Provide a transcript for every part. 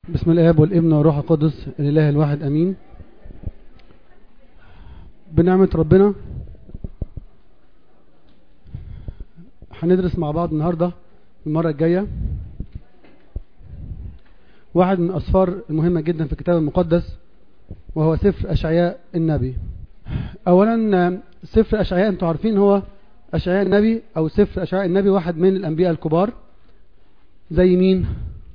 بسم الاب والابن والروح القدس الاله الواحد امين بنعمة ربنا هندرس مع بعض النهاردة المرة الجاية واحد من الأسفار المهمة جدا في الكتاب المقدس وهو سفر أشعياء النبي أولا سفر أشعياء أنتم عارفين هو أشعياء النبي أو سفر أشعياء النبي واحد من الأنبياء الكبار زي مين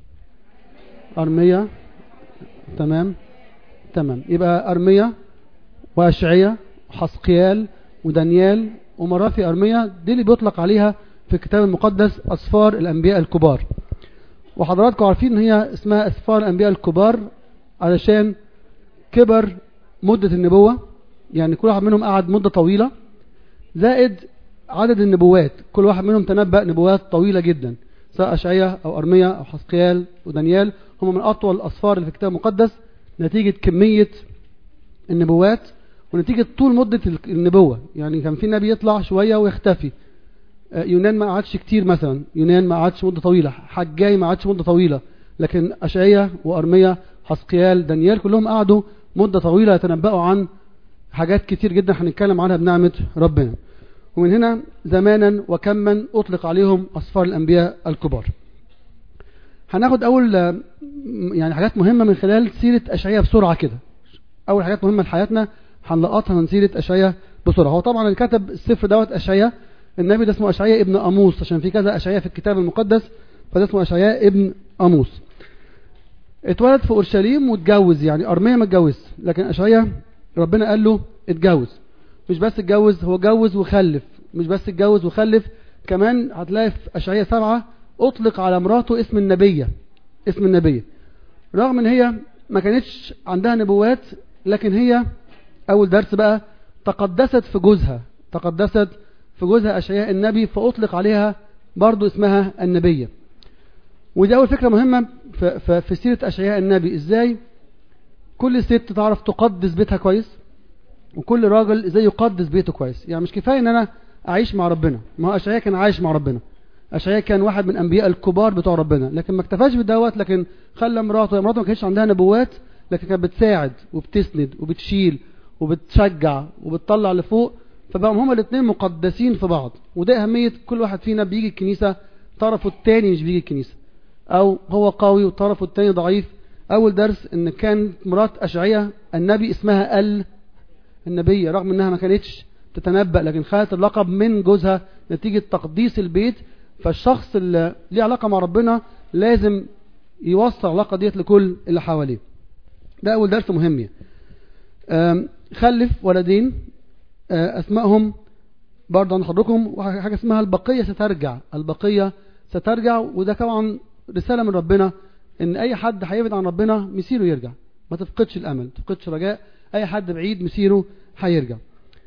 أرمية تمام تمام يبقى أرمية وأشعية وحسقيال ودانيال ومرافي أرمية دي اللي بيطلق عليها في الكتاب المقدس أسفار الأنبياء الكبار وحضراتكم عارفين ان هي اسمها أسفار الأنبياء الكبار علشان كبر مدة النبوة يعني كل واحد منهم قعد مدة طويلة زائد عدد النبوات كل واحد منهم تنبأ نبوات طويلة جدا سواء أشعية أو أرمية أو حسقيال ودانيال هم من أطول الأسفار اللي في الكتاب المقدس نتيجة كمية النبوات ونتيجة طول مدة النبوة يعني كان في نبي يطلع شوية ويختفي يونان ما قعدش كتير مثلا يونان ما قعدش مدة طويلة حجاي ما قعدش مدة طويلة لكن أشعية وأرمية حسقيال دانيال كلهم قعدوا مدة طويلة يتنبأوا عن حاجات كتير جدا هنتكلم عنها بنعمة ربنا ومن هنا زمانا وكما أطلق عليهم أسفار الأنبياء الكبار هناخد أول يعني حاجات مهمة من خلال سيرة أشعية بسرعة كده أول حاجات مهمة لحياتنا هنلقطها من سيرة أشعية بسرعة هو طبعا اللي كتب السفر دوت أشعية النبي ده اسمه أشعية ابن أموس عشان في كذا أشعية في الكتاب المقدس فده اسمه أشعية ابن أموس اتولد في أورشليم واتجوز يعني أرمية ما اتجوز لكن أشعية ربنا قال له اتجوز مش بس اتجوز هو اتجوز وخلف مش بس اتجوز وخلف كمان هتلاقي في أشعية سبعة أطلق على مراته اسم النبية اسم النبية رغم ان هي ما كانتش عندها نبوات لكن هي أول درس بقى تقدست في جوزها تقدست في جوزها أشعياء النبي فأطلق عليها برضو اسمها النبية ودي أول فكرة مهمة في, في سيرة أشعياء النبي إزاي كل ست تعرف تقدس بيتها كويس وكل راجل إزاي يقدس بيته كويس يعني مش كفاية إن أنا أعيش مع ربنا ما هو أشعياء كان عايش مع ربنا أشعياء كان واحد من أنبياء الكبار بتوع ربنا لكن ما اكتفاش بدوت لكن خلى مراته مراته ما كانتش عندها نبوات لكن كانت بتساعد وبتسند وبتشيل وبتشجع وبتطلع لفوق فبقوا هما الاثنين مقدسين في بعض وده أهمية كل واحد فينا بيجي الكنيسة طرفه الثاني مش بيجي الكنيسة أو هو قوي وطرفه الثاني ضعيف أول درس إن كان مرات أشعية النبي اسمها ال النبية رغم إنها ما كانتش تتنبأ لكن خدت اللقب من جوزها نتيجة تقديس البيت فالشخص اللي ليه علاقة مع ربنا لازم يوصل العلاقة ديت لكل اللي حواليه ده أول درس مهم يعني. خلف ولدين أسمائهم برضه عند حضركم حاجة اسمها البقية سترجع البقية سترجع وده طبعا رسالة من ربنا إن أي حد هيبعد عن ربنا مسيره يرجع ما تفقدش الأمل ما تفقدش رجاء أي حد بعيد مسيره هيرجع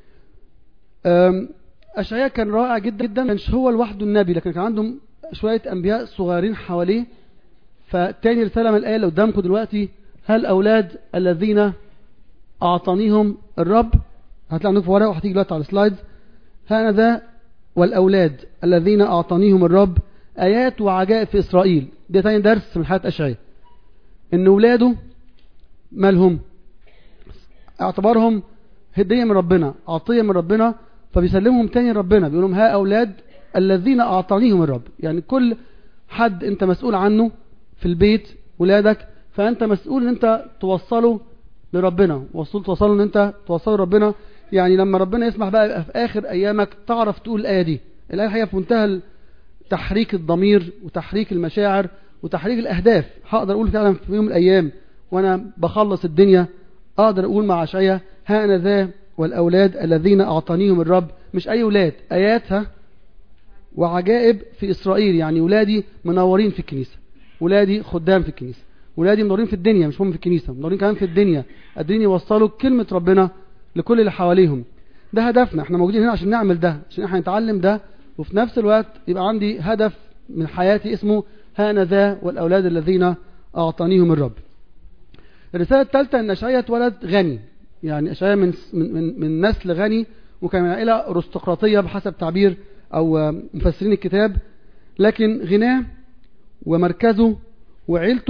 أشعياء كان رائع جدا جدا كانش هو لوحده النبي لكن كان عندهم شوية أنبياء صغيرين حواليه فتاني رسالة من الآية اللي قدامكم دلوقتي هل أولاد الذين أعطانيهم الرب هتلاقوا عندكم في ورقة وهتيجي دلوقتي على السلايدز هذا والأولاد الذين أعطانيهم الرب آيات وعجائب في إسرائيل ده تاني درس من حياة أشعياء إن ولاده مالهم اعتبارهم هدية من ربنا عطية من ربنا فبيسلمهم تاني ربنا بيقول لهم ها أولاد الذين أعطانيهم الرب يعني كل حد أنت مسؤول عنه في البيت ولادك فأنت مسؤول أن أنت توصله لربنا وصول توصله أن أنت توصله لربنا يعني لما ربنا يسمح بقى في آخر أيامك تعرف تقول الآية دي الآية هي في منتهى تحريك الضمير وتحريك المشاعر وتحريك الأهداف هقدر أقول فعلا في يوم من الأيام وأنا بخلص الدنيا أقدر أقول مع عشايا ها أنا ذا والأولاد الذين أعطانيهم الرب مش أي أولاد آياتها وعجائب في إسرائيل يعني ولادي منورين في الكنيسة ولادي خدام في الكنيسة ولادي منورين في الدنيا مش هم في الكنيسة منورين كمان في الدنيا قادرين يوصلوا كلمة ربنا لكل اللي حواليهم ده هدفنا احنا موجودين هنا عشان نعمل ده عشان احنا نتعلم ده وفي نفس الوقت يبقى عندي هدف من حياتي اسمه ها أنا ذا والأولاد الذين أعطانيهم الرب الرسالة الثالثة أن أشعية اتولد غني يعني أشعياء من من من نسل غني وكان من عائلة أرستقراطية بحسب تعبير أو مفسرين الكتاب لكن غناه ومركزه وعيلته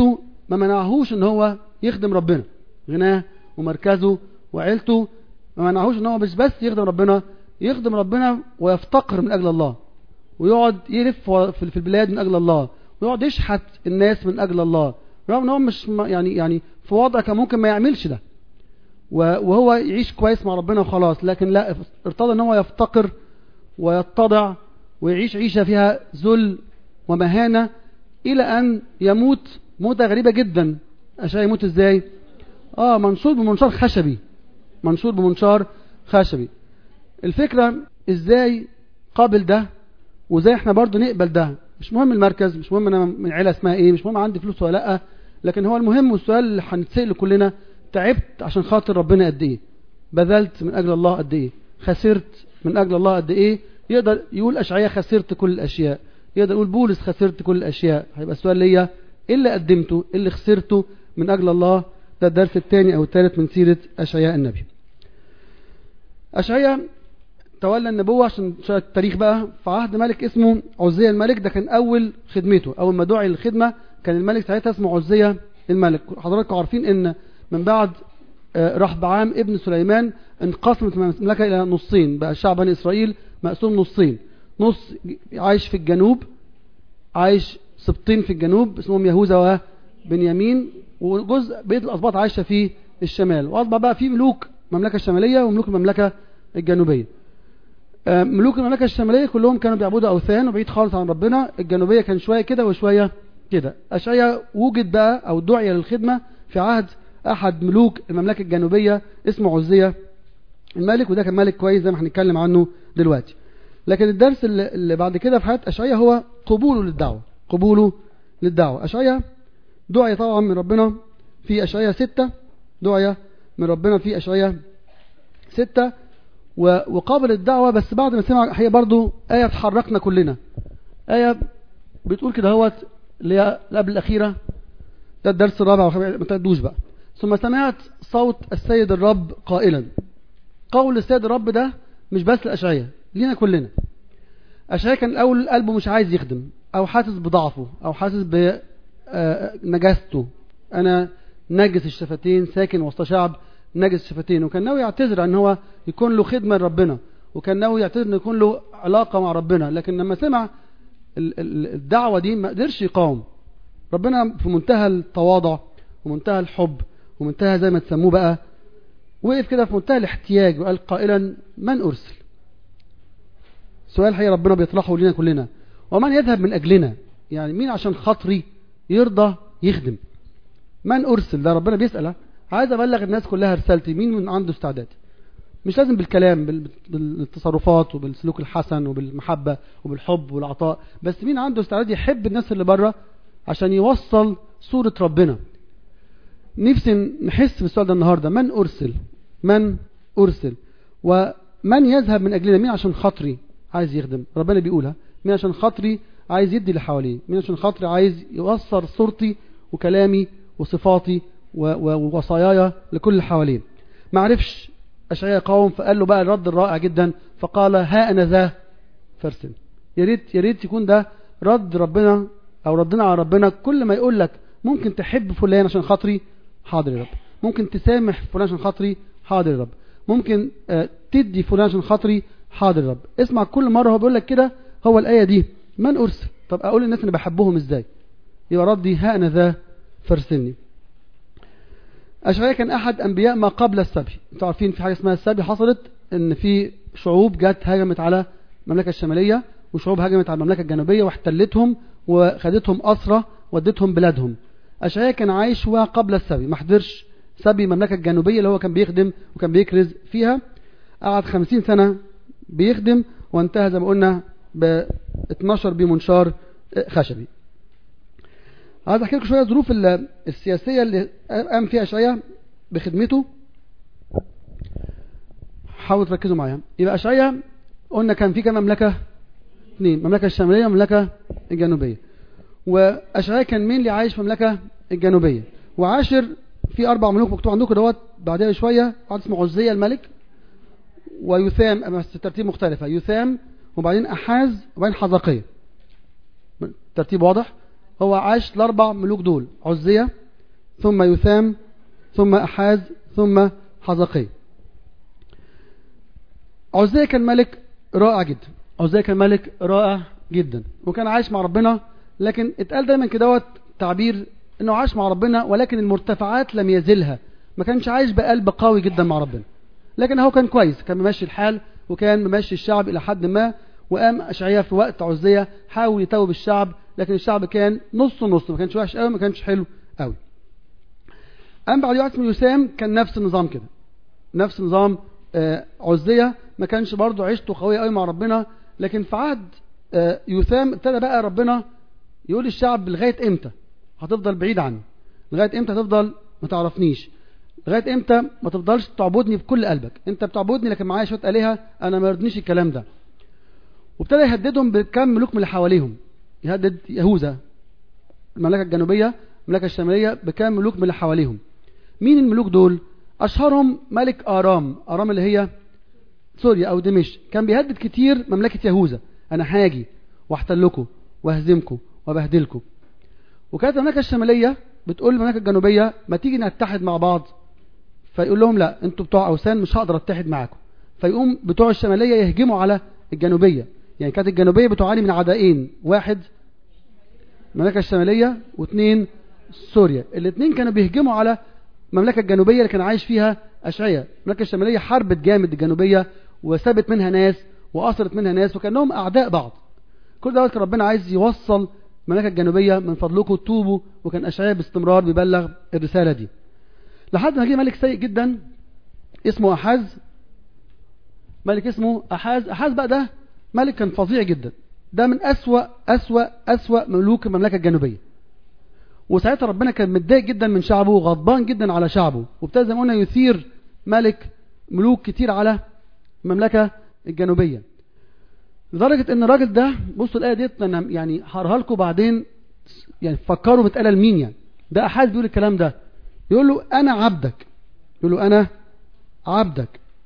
ما منعهوش ان هو يخدم ربنا غناه ومركزه وعيلته ما منعهوش ان هو مش بس يخدم ربنا يخدم ربنا ويفتقر من اجل الله ويقعد يلف في البلاد من اجل الله ويقعد يشحت الناس من اجل الله رغم ان هو مش يعني يعني في وضع كان ممكن ما يعملش ده وهو يعيش كويس مع ربنا وخلاص لكن لا ارتضى ان هو يفتقر ويتضع ويعيش عيشة فيها ذل ومهانة الى ان يموت موتة غريبة جدا عشان يموت ازاي اه منشور بمنشار خشبي منشور بمنشار خشبي الفكرة ازاي قابل ده وازاي احنا برضو نقبل ده مش مهم المركز مش مهم انا من عيلة اسمها ايه مش مهم عندي فلوس ولا لا لكن هو المهم والسؤال اللي هنتسأله كلنا تعبت عشان خاطر ربنا قد ايه بذلت من اجل الله قد ايه خسرت من اجل الله قد ايه يقدر يقول اشعياء خسرت كل الاشياء يقدر يقول بولس خسرت كل الاشياء هيبقى السؤال ليا ايه اللي قدمته ايه اللي خسرته من اجل الله ده الدرس الثاني او الثالث من سيرة اشعياء النبي اشعياء تولى النبوة عشان التاريخ بقى في عهد ملك اسمه عزية الملك ده كان اول خدمته اول ما دعي للخدمة كان الملك ساعتها اسمه عزية الملك حضراتكم عارفين ان من بعد رحبعام ابن سليمان انقسمت المملكة الى نصين بقى شعب بني اسرائيل مقسوم نصين نص عايش في الجنوب عايش سبطين في الجنوب اسمهم يهوذا وبنيامين وجزء بقيه الاسباط عايشه في الشمال واصبح بقى في ملوك المملكه الشماليه وملوك المملكه الجنوبيه ملوك المملكه الشماليه كلهم كانوا بيعبدوا اوثان وبعيد خالص عن ربنا الجنوبيه كان شويه كده وشويه كده اشعيا وجد بقى او دعي للخدمه في عهد احد ملوك المملكه الجنوبيه اسمه عزيه الملك وده كان ملك كويس زي ما هنتكلم عنه دلوقتي لكن الدرس اللي بعد كده في حياه اشعيا هو قبوله للدعوه قبوله للدعوه اشعيا دعي طبعا من ربنا في اشعيا ستة دعي من ربنا في اشعيا ستة وقابل الدعوة بس بعد ما سمع هي برضو آية تحركنا كلنا آية بتقول كده هوت اللي هي قبل الأخيرة ده الدرس الرابع ما تدوش بقى ثم سمعت صوت السيد الرب قائلا قول السيد الرب ده مش بس الأشعية لينا كلنا أشعية كان الأول قلبه مش عايز يخدم أو حاسس بضعفه أو حاسس بنجاسته أنا نجس الشفتين ساكن وسط شعب نجس الشفتين وكان ناوي يعتذر ان هو يكون له خدمة لربنا وكان ناوي يعتذر ان يكون له علاقة مع ربنا لكن لما سمع الدعوة دي ما قدرش يقاوم ربنا في منتهى التواضع ومنتهى الحب ومنتهى زي ما تسموه بقى وقف كده في منتهى الاحتياج وقال قائلا من أرسل سؤال حقيقي ربنا بيطرحه لنا كلنا ومن يذهب من أجلنا يعني مين عشان خاطري يرضى يخدم من أرسل ده ربنا بيسأله عايز أبلغ الناس كلها رسالتي مين من عنده استعداد مش لازم بالكلام بالتصرفات وبالسلوك الحسن وبالمحبة وبالحب والعطاء بس مين عنده استعداد يحب الناس اللي بره عشان يوصل صورة ربنا نفسي نحس بالسؤال ده النهاردة من أرسل من أرسل ومن يذهب من أجلنا مين عشان خاطري عايز يخدم ربنا بيقولها مين عشان خاطري عايز يدي اللي حواليه مين عشان خاطري عايز يوصل صورتي وكلامي وصفاتي ووصاياي لكل اللي حواليه ما عرفش أشعياء قوم فقال له بقى الرد الرائع جدا فقال ها أنا ذا فرسن يا ريت يا ريت يكون ده رد ربنا أو ردنا على ربنا كل ما يقول لك ممكن تحب فلان عشان خاطري حاضر يا رب ممكن تسامح فلان عشان خاطري حاضر يا رب ممكن تدي فلان عشان خاطري حاضر يا رب اسمع كل مرة هو بيقول لك كده هو الآية دي من أرسل طب أقول للناس أنا بحبهم إزاي يبقى ردي ها أنا ذا فرسني أشعياء كان أحد أنبياء ما قبل السبي أنتوا عارفين في حاجة اسمها السبي حصلت إن في شعوب جت هجمت على المملكة الشمالية وشعوب هجمت على المملكة الجنوبية واحتلتهم وخدتهم أسرة ودتهم بلادهم أشعياء كان عايش قبل السبي ما حضرش سبي المملكة الجنوبية اللي هو كان بيخدم وكان بيكرز فيها قعد خمسين سنة بيخدم وانتهى زي ما قلنا ب 12 بمنشار خشبي عايز احكي لكم شويه الظروف السياسيه اللي قام فيها اشعياء بخدمته حاولوا تركزوا معايا يبقى اشعياء قلنا كان في كام مملكه اثنين المملكه الشماليه والمملكه الجنوبيه واشعياء كان مين اللي عايش في المملكه الجنوبيه وعاشر في اربع ملوك مكتوب عندكم دوت بعدها بشويه واحد اسمه عزيه الملك ويثام بس الترتيب مختلفه يثام وبعدين احاز وبعدين حزقيه ترتيب واضح هو عاش الاربع ملوك دول عزية ثم يثام ثم أحاز ثم حزقي عزية كان ملك رائع جدا عزية كان ملك رائع جدا وكان عايش مع ربنا لكن اتقال دايما كدهوت تعبير انه عاش مع ربنا ولكن المرتفعات لم يزلها ما كانش عايش بقلب قوي جدا مع ربنا لكن هو كان كويس كان ممشي الحال وكان ممشي الشعب الى حد ما وقام اشعياء في وقت عزية حاول يتوب الشعب لكن الشعب كان نص نص ما كانش وحش قوي ما كانش حلو قوي قام بعد واحد اسمه يسام كان نفس النظام كده نفس نظام آه عزية ما كانش برضه عيشته قوية قوي مع ربنا لكن في عهد آه يثام ابتدى بقى ربنا يقول للشعب لغاية امتى هتفضل بعيد عني لغاية امتى هتفضل ما تعرفنيش لغاية امتى ما تفضلش تعبدني بكل قلبك انت بتعبدني لكن معايا شوية آلهة انا ما يرضنيش الكلام ده وابتدى يهددهم بكم ملوك من اللي حواليهم يهدد يهوذا المملكة الجنوبية المملكة الشمالية بكم ملوك من اللي حواليهم مين الملوك دول اشهرهم ملك ارام ارام اللي هي سوريا او دمشق كان بيهدد كتير مملكة يهوذا انا هاجي واحتلكم واهزمكم وبهدلكم وكانت المملكة الشمالية بتقول للمملكة الجنوبية ما تيجي نتحد مع بعض فيقول لهم لا انتوا بتوع اوثان مش هقدر اتحد معاكم فيقوم بتوع الشمالية يهجموا على الجنوبية يعني كانت الجنوبية بتعاني من عدائين واحد المملكة الشمالية واثنين سوريا الاثنين كانوا بيهجموا على المملكة الجنوبية اللي كان عايش فيها أشعية المملكة الشمالية حربت جامد الجنوبية وسابت منها ناس وأثرت منها ناس وكانهم أعداء بعض كل دوت كان ربنا عايز يوصل المملكة الجنوبية من فضلكم توبوا وكان أشعية باستمرار بيبلغ الرسالة دي لحد ما جه ملك سيء جدا اسمه أحاز ملك اسمه أحاز أحاز بقى ده ملك كان فظيع جدا ده من أسوأ أسوأ أسوأ ملوك المملكة الجنوبية وساعتها ربنا كان متضايق جدا من شعبه وغضبان جدا على شعبه وابتدى زي ما قلنا يثير ملك ملوك كتير على المملكة الجنوبية لدرجة ان الراجل ده بصوا الآية ديت انا يعني هقراها لكم بعدين يعني فكروا بتقال لمين يعني ده أحد بيقول الكلام ده يقول له أنا عبدك يقول له أنا عبدك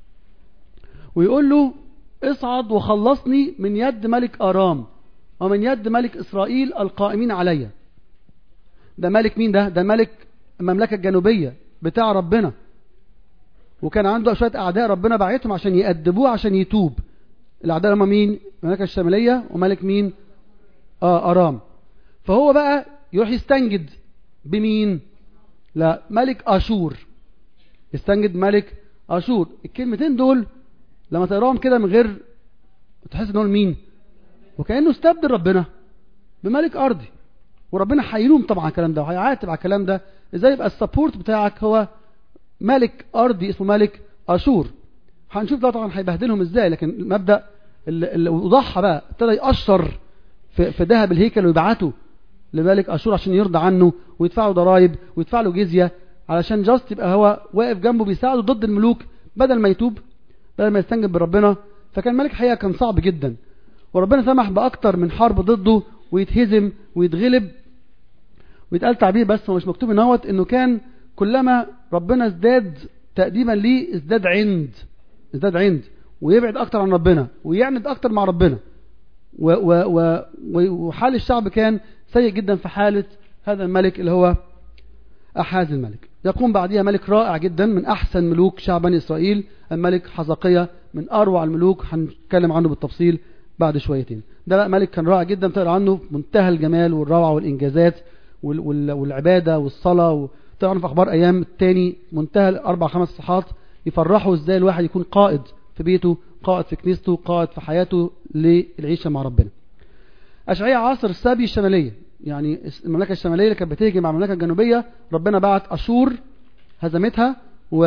ويقول له اصعد وخلصني من يد ملك أرام ومن يد ملك إسرائيل القائمين عليّ ده ملك مين ده ده ملك المملكة الجنوبية بتاع ربنا وكان عنده شوية أعداء ربنا بعتهم عشان يأدبوه عشان يتوب الأعداء هم مين المملكة الشمالية وملك مين آه أرام فهو بقى يروح يستنجد بمين لا ملك أشور يستنجد ملك أشور الكلمتين دول لما تقراهم كده من غير تحس ان هو مين وكأنه استبدل ربنا بملك أرضي وربنا هيلوم طبعا الكلام ده وهيعاتب على الكلام ده ازاي يبقى السبورت بتاعك هو ملك ارضي اسمه ملك اشور هنشوف ده طبعا هيبهدلهم ازاي لكن المبدا اللي وضحها بقى ابتدى يقشر في, في ذهب الهيكل ويبعته لملك اشور عشان يرضى عنه ويدفع له ضرائب ويدفع له جزيه علشان جاست يبقى هو واقف جنبه بيساعده ضد الملوك بدل ما يتوب بدل ما يستنجد بربنا فكان ملك حقيقه كان صعب جدا وربنا سمح باكتر من حرب ضده ويتهزم ويتغلب ويتقال تعبير بس هو مش مكتوب ان هوت انه كان كلما ربنا ازداد تقديما ليه ازداد عند ازداد عند ويبعد اكتر عن ربنا ويعند اكتر مع ربنا و و و وحال الشعب كان سيء جدا في حالة هذا الملك اللي هو أحاز الملك يقوم بعدها ملك رائع جدا من أحسن ملوك شعب بني إسرائيل الملك حزقية من أروع الملوك هنتكلم عنه بالتفصيل بعد شويتين ده بقى ملك كان رائع جدا تقرا عنه منتهى الجمال والروعة والإنجازات والعبادة والصلاة وطبعا في أخبار أيام التاني منتهى الأربع خمس صحات يفرحوا إزاي الواحد يكون قائد في بيته قائد في كنيسته قائد في حياته للعيشة مع ربنا أشعية عاصر السابي الشمالية يعني المملكة الشمالية اللي كانت بتهجم على المملكة الجنوبية ربنا بعت أشور هزمتها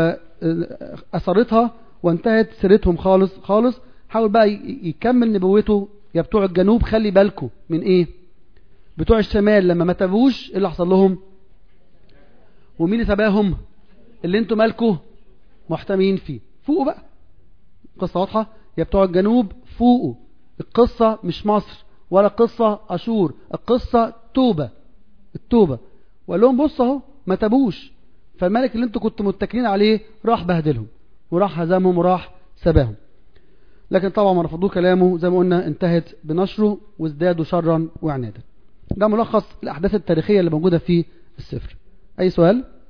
وأثرتها وانتهت سيرتهم خالص خالص حاول بقى يكمل نبوته يا بتوع الجنوب خلي بالكم من ايه بتوع الشمال لما ما تابوش ايه اللي حصل لهم ومين اللي تباهم اللي انتوا مالكوا محتمين فيه فوقوا بقى قصة واضحة يا بتوع الجنوب فوقوا القصة مش مصر ولا قصة أشور القصة توبة التوبة وقال لهم بص اهو ما تابوش فالملك اللي انتوا كنتوا متكلين عليه راح بهدلهم وراح هزمهم وراح سباهم لكن طبعا ما رفضوه كلامه زي ما قلنا انتهت بنشره وازدادوا شرا وعنادا ده ملخص الأحداث التاريخية اللي موجودة في السفر أي سؤال؟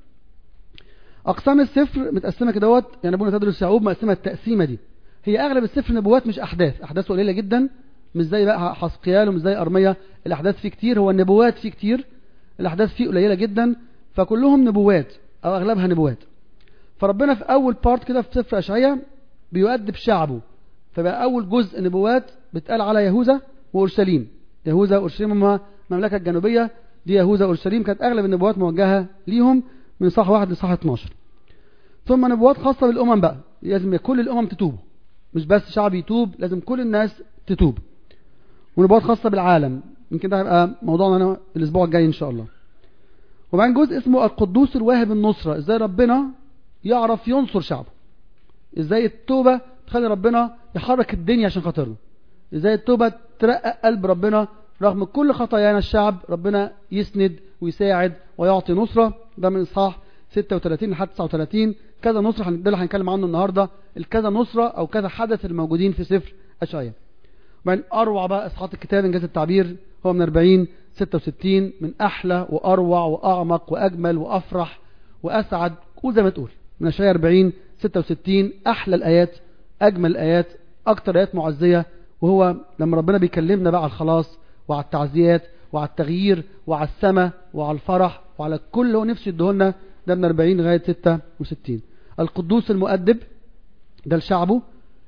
اقسام السفر متقسمه كدهوت يعني ابونا تدرس يعقوب مقسمه التقسيمه دي هي اغلب السفر نبوات مش احداث احداثه قليله جدا مش زي بقى حسقيال ومش زي ارميه الاحداث فيه كتير هو النبوات فيه كتير الاحداث فيه قليله جدا فكلهم نبوات او اغلبها نبوات فربنا في اول بارت كده في سفر اشعياء بيؤدب شعبه فبقى اول جزء نبوات بتقال على يهوذا واورشليم يهوذا واورشليم هما المملكه الجنوبيه دي يهوذا واورشليم كانت اغلب النبوات موجهه ليهم من صح واحد لصح 12 ثم نبوات خاصه بالامم بقى لازم كل الامم تتوب مش بس شعب يتوب لازم كل الناس تتوب ونبوات خاصه بالعالم يمكن ده هيبقى موضوعنا الاسبوع الجاي ان شاء الله وبعدين جزء اسمه القدوس الواهب النصره ازاي ربنا يعرف ينصر شعبه ازاي التوبه تخلي ربنا يحرك الدنيا عشان خاطرنا ازاي التوبه ترقق قلب ربنا رغم كل خطايانا الشعب ربنا يسند ويساعد ويعطي نصره ده من اصحاح 36 لحد 39 كذا نصره ده اللي هنتكلم عنه النهارده الكذا نصره او كذا حدث الموجودين في سفر اشعياء وبعدين اروع بقى اصحاحات الكتاب انجاز التعبير هو من 40 66 من احلى واروع واعمق واجمل وافرح واسعد قول زي ما تقول من اشعياء 40 66 احلى الايات اجمل الايات اكتر ايات معزيه وهو لما ربنا بيكلمنا بقى على الخلاص وعلى التعزيات وعلى التغيير وعلى السماء وعلى الفرح وعلى كل اللي هو نفسه يديهولنا ده من 40 لغايه 66 القدوس المؤدب ده لشعبه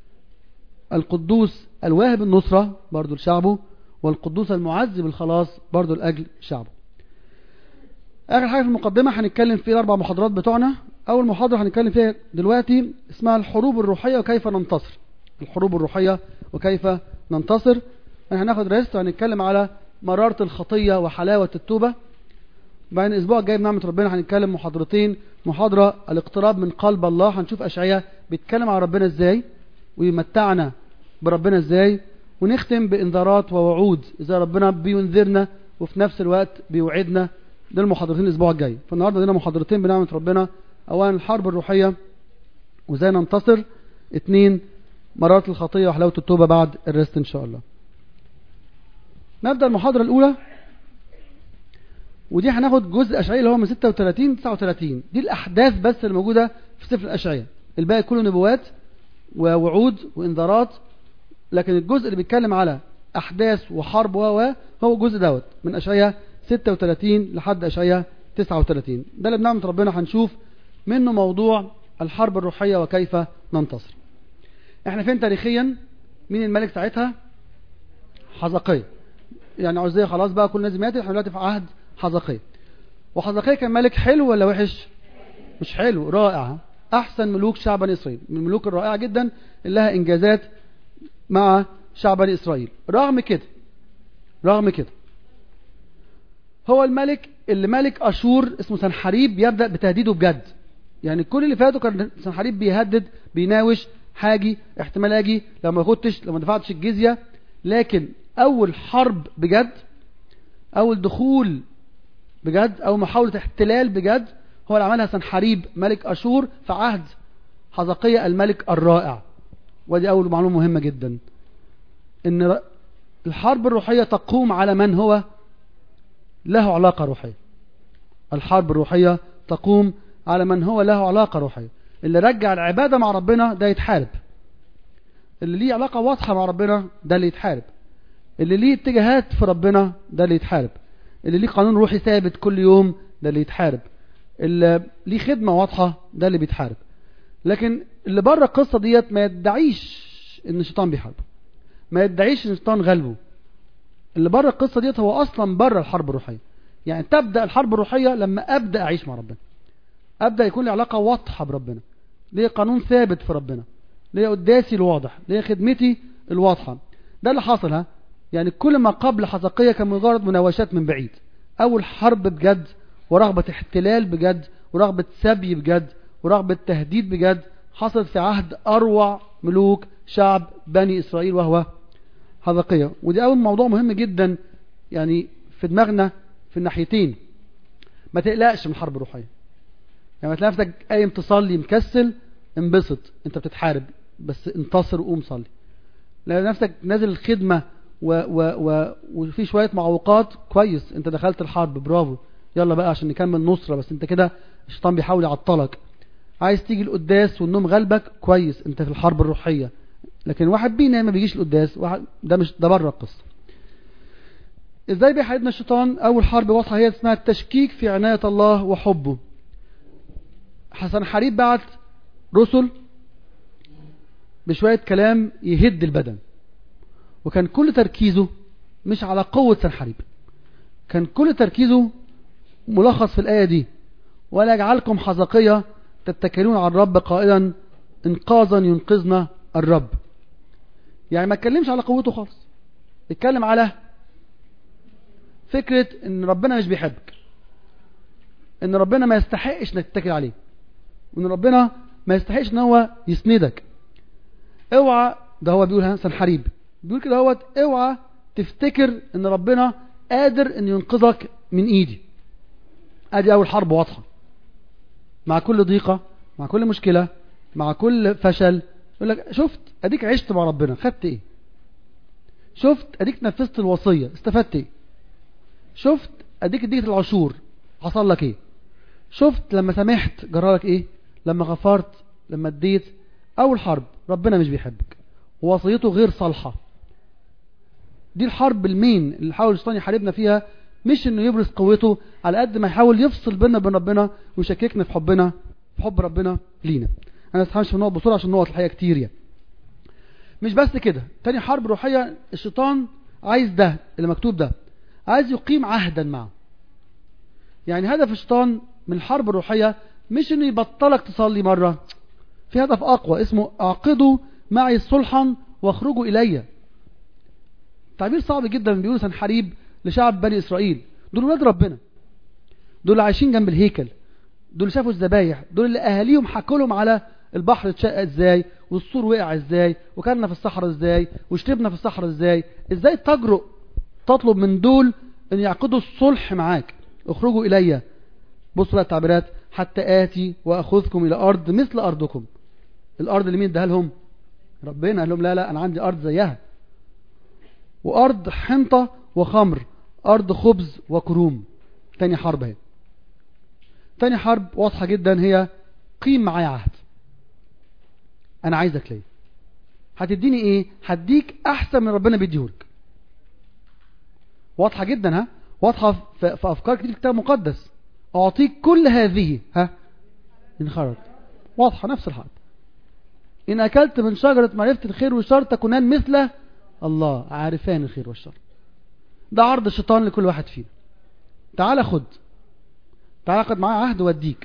القدوس الواهب النصرة برضو لشعبه والقدوس المعذب الخلاص برضو لأجل شعبه آخر حاجة في المقدمة هنتكلم فيه الأربع محاضرات بتوعنا أول محاضرة هنتكلم فيها دلوقتي اسمها الحروب الروحية وكيف ننتصر الحروب الروحية وكيف ننتصر هناخد ريست وهنتكلم على مرارة الخطية وحلاوة التوبة بعد الأسبوع الجاي بنعمة ربنا هنتكلم محاضرتين محاضرة الاقتراب من قلب الله هنشوف أشعياء بيتكلم على ربنا ازاي ويمتعنا بربنا ازاي ونختم بانذارات ووعود ازاي ربنا بينذرنا وفي نفس الوقت بيوعدنا ده المحاضرتين الاسبوع الجاي فالنهارده لنا محاضرتين بنعمه ربنا اولا الحرب الروحيه وازاي ننتصر اثنين مرارة الخطيه وحلاوه التوبه بعد الريست ان شاء الله نبدا المحاضره الاولى ودي هناخد جزء اشعياء اللي هو من 36 39 دي الاحداث بس اللي موجوده في سفر الاشعياء الباقي كله نبوات ووعود وانذارات لكن الجزء اللي بيتكلم على احداث وحرب و هو الجزء دوت من اشعياء 36 لحد اشعياء 39 ده اللي بنعمه ربنا هنشوف منه موضوع الحرب الروحيه وكيف ننتصر احنا فين تاريخيا مين الملك ساعتها حزقية يعني عزية خلاص بقى كل لازم ياتي احنا دلوقتي في عهد حزقية وحزقية كان ملك حلو ولا وحش مش حلو رائع احسن ملوك شعب بني اسرائيل من الملوك الرائعه جدا اللي لها انجازات مع شعب بني اسرائيل رغم كده رغم كده هو الملك اللي ملك اشور اسمه سنحريب يبدا بتهديده بجد يعني كل اللي فاتوا كان سنحريب بيهدد بيناوش حاجي احتمال اجي لو ما خدتش لو ما دفعتش الجزيه لكن اول حرب بجد اول دخول بجد او محاوله احتلال بجد هو اللي عملها سنحريب ملك اشور في عهد حزقية الملك الرائع ودي اول معلومه مهمه جدا ان الحرب الروحيه تقوم على من هو له علاقه روحيه الحرب الروحيه تقوم على من هو له علاقه روحيه اللي رجع العباده مع ربنا ده يتحارب اللي ليه علاقه واضحه مع ربنا ده اللي يتحارب اللي ليه اتجاهات في ربنا ده اللي يتحارب اللي ليه قانون روحي ثابت كل يوم ده اللي يتحارب اللي ليه خدمه واضحه ده اللي بيتحارب لكن اللي بره القصه ديت ما يدعيش ان الشيطان بيحاربه ما يدعيش ان الشيطان غلبه اللي بره القصه ديت هو اصلا بره الحرب الروحيه يعني تبدا الحرب الروحيه لما ابدا اعيش مع ربنا ابدا يكون لي علاقه واضحه بربنا ليه قانون ثابت في ربنا ليه قداسي الواضح ليه خدمتي الواضحه ده اللي حصل ها يعني كل ما قبل حزقية كان مجرد مناوشات من بعيد اول حرب بجد ورغبه احتلال بجد ورغبه سبي بجد ورغبه تهديد بجد حصلت في عهد اروع ملوك شعب بني اسرائيل وهو حزقية ودي اول موضوع مهم جدا يعني في دماغنا في الناحيتين ما تقلقش من الحرب الروحيه يعني ما تلاقي نفسك قايم تصلي مكسل انبسط انت بتتحارب بس انتصر وقوم صلي لو نفسك نازل الخدمه و و و وفي شويه معوقات كويس انت دخلت الحرب برافو يلا بقى عشان نكمل نصره بس انت كده الشيطان بيحاول يعطلك عايز تيجي القداس والنوم غلبك كويس انت في الحرب الروحيه لكن واحد بينام ما بيجيش القداس واحد ده مش ده بره القصه ازاي بيحاربنا الشيطان اول حرب واضحه هي اسمها التشكيك في عنايه الله وحبه حسن حريب بعت رسل بشويه كلام يهد البدن وكان كل تركيزه مش على قوه سنحريب كان كل تركيزه ملخص في الايه دي ولا يجعلكم حزقيه تتكلون على الرب قائلا انقاذا ينقذنا الرب يعني ما اتكلمش على قوته خالص اتكلم على فكرة ان ربنا مش بيحبك ان ربنا ما يستحقش انك تتكل عليه وان ربنا ما يستحقش ان هو يسندك اوعى ده هو بيقول هنسان حريب بيقول كده هوت اوعى تفتكر ان ربنا قادر ان ينقذك من ايدي ادي اول حرب واضحة مع كل ضيقة مع كل مشكلة مع كل فشل يقول لك شفت اديك عشت مع ربنا خدت ايه شفت اديك نفذت الوصية استفدت ايه شفت اديك اديت العشور حصل لك ايه شفت لما سامحت جرالك ايه لما غفرت لما اديت اول حرب ربنا مش بيحبك ووصيته غير صالحة دي الحرب المين اللي حاول الشيطان يحاربنا فيها مش انه يبرز قوته على قد ما يحاول يفصل بيننا وبين ربنا ويشككنا في حبنا في حب ربنا لينا انا هستحملش في النقط بسرعه عشان النقط الحقيقه كتير يعني مش بس كده تاني حرب روحيه الشيطان عايز ده اللي مكتوب ده عايز يقيم عهدا معه يعني هدف الشيطان من الحرب الروحيه مش انه يبطلك تصلي مره في هدف اقوى اسمه اعقدوا معي صلحا واخرجوا الي تعبير صعب جدا بيقول سنحريب لشعب بني اسرائيل دول ولاد ربنا دول اللي عايشين جنب الهيكل دول اللي شافوا الذبايح دول اللي اهاليهم حكوا لهم على البحر اتشق ازاي والسور وقع ازاي وكلنا في الصحراء ازاي وشربنا في الصحراء ازاي ازاي تجرؤ تطلب من دول ان يعقدوا الصلح معاك اخرجوا الي بصوا بقى التعبيرات حتى اتي واخذكم الى ارض مثل ارضكم الارض اللي مين اداها لهم ربنا قال لهم لا لا انا عندي ارض زيها وارض حنطه وخمر ارض خبز وكروم تاني حرب اهي تاني حرب واضحه جدا هي قيم معايا عهد انا عايزك ليه هتديني ايه هديك احسن من ربنا بيديهولك واضحه جدا ها واضحه في, في افكار كتير في الكتاب المقدس اعطيك كل هذه ها ان خرج واضحه نفس الحرب ان اكلت من شجره معرفه الخير والشر تكونان مثل الله عارفان الخير والشر ده عرض الشيطان لكل واحد فينا تعال خد تعال خد معايا عهد واديك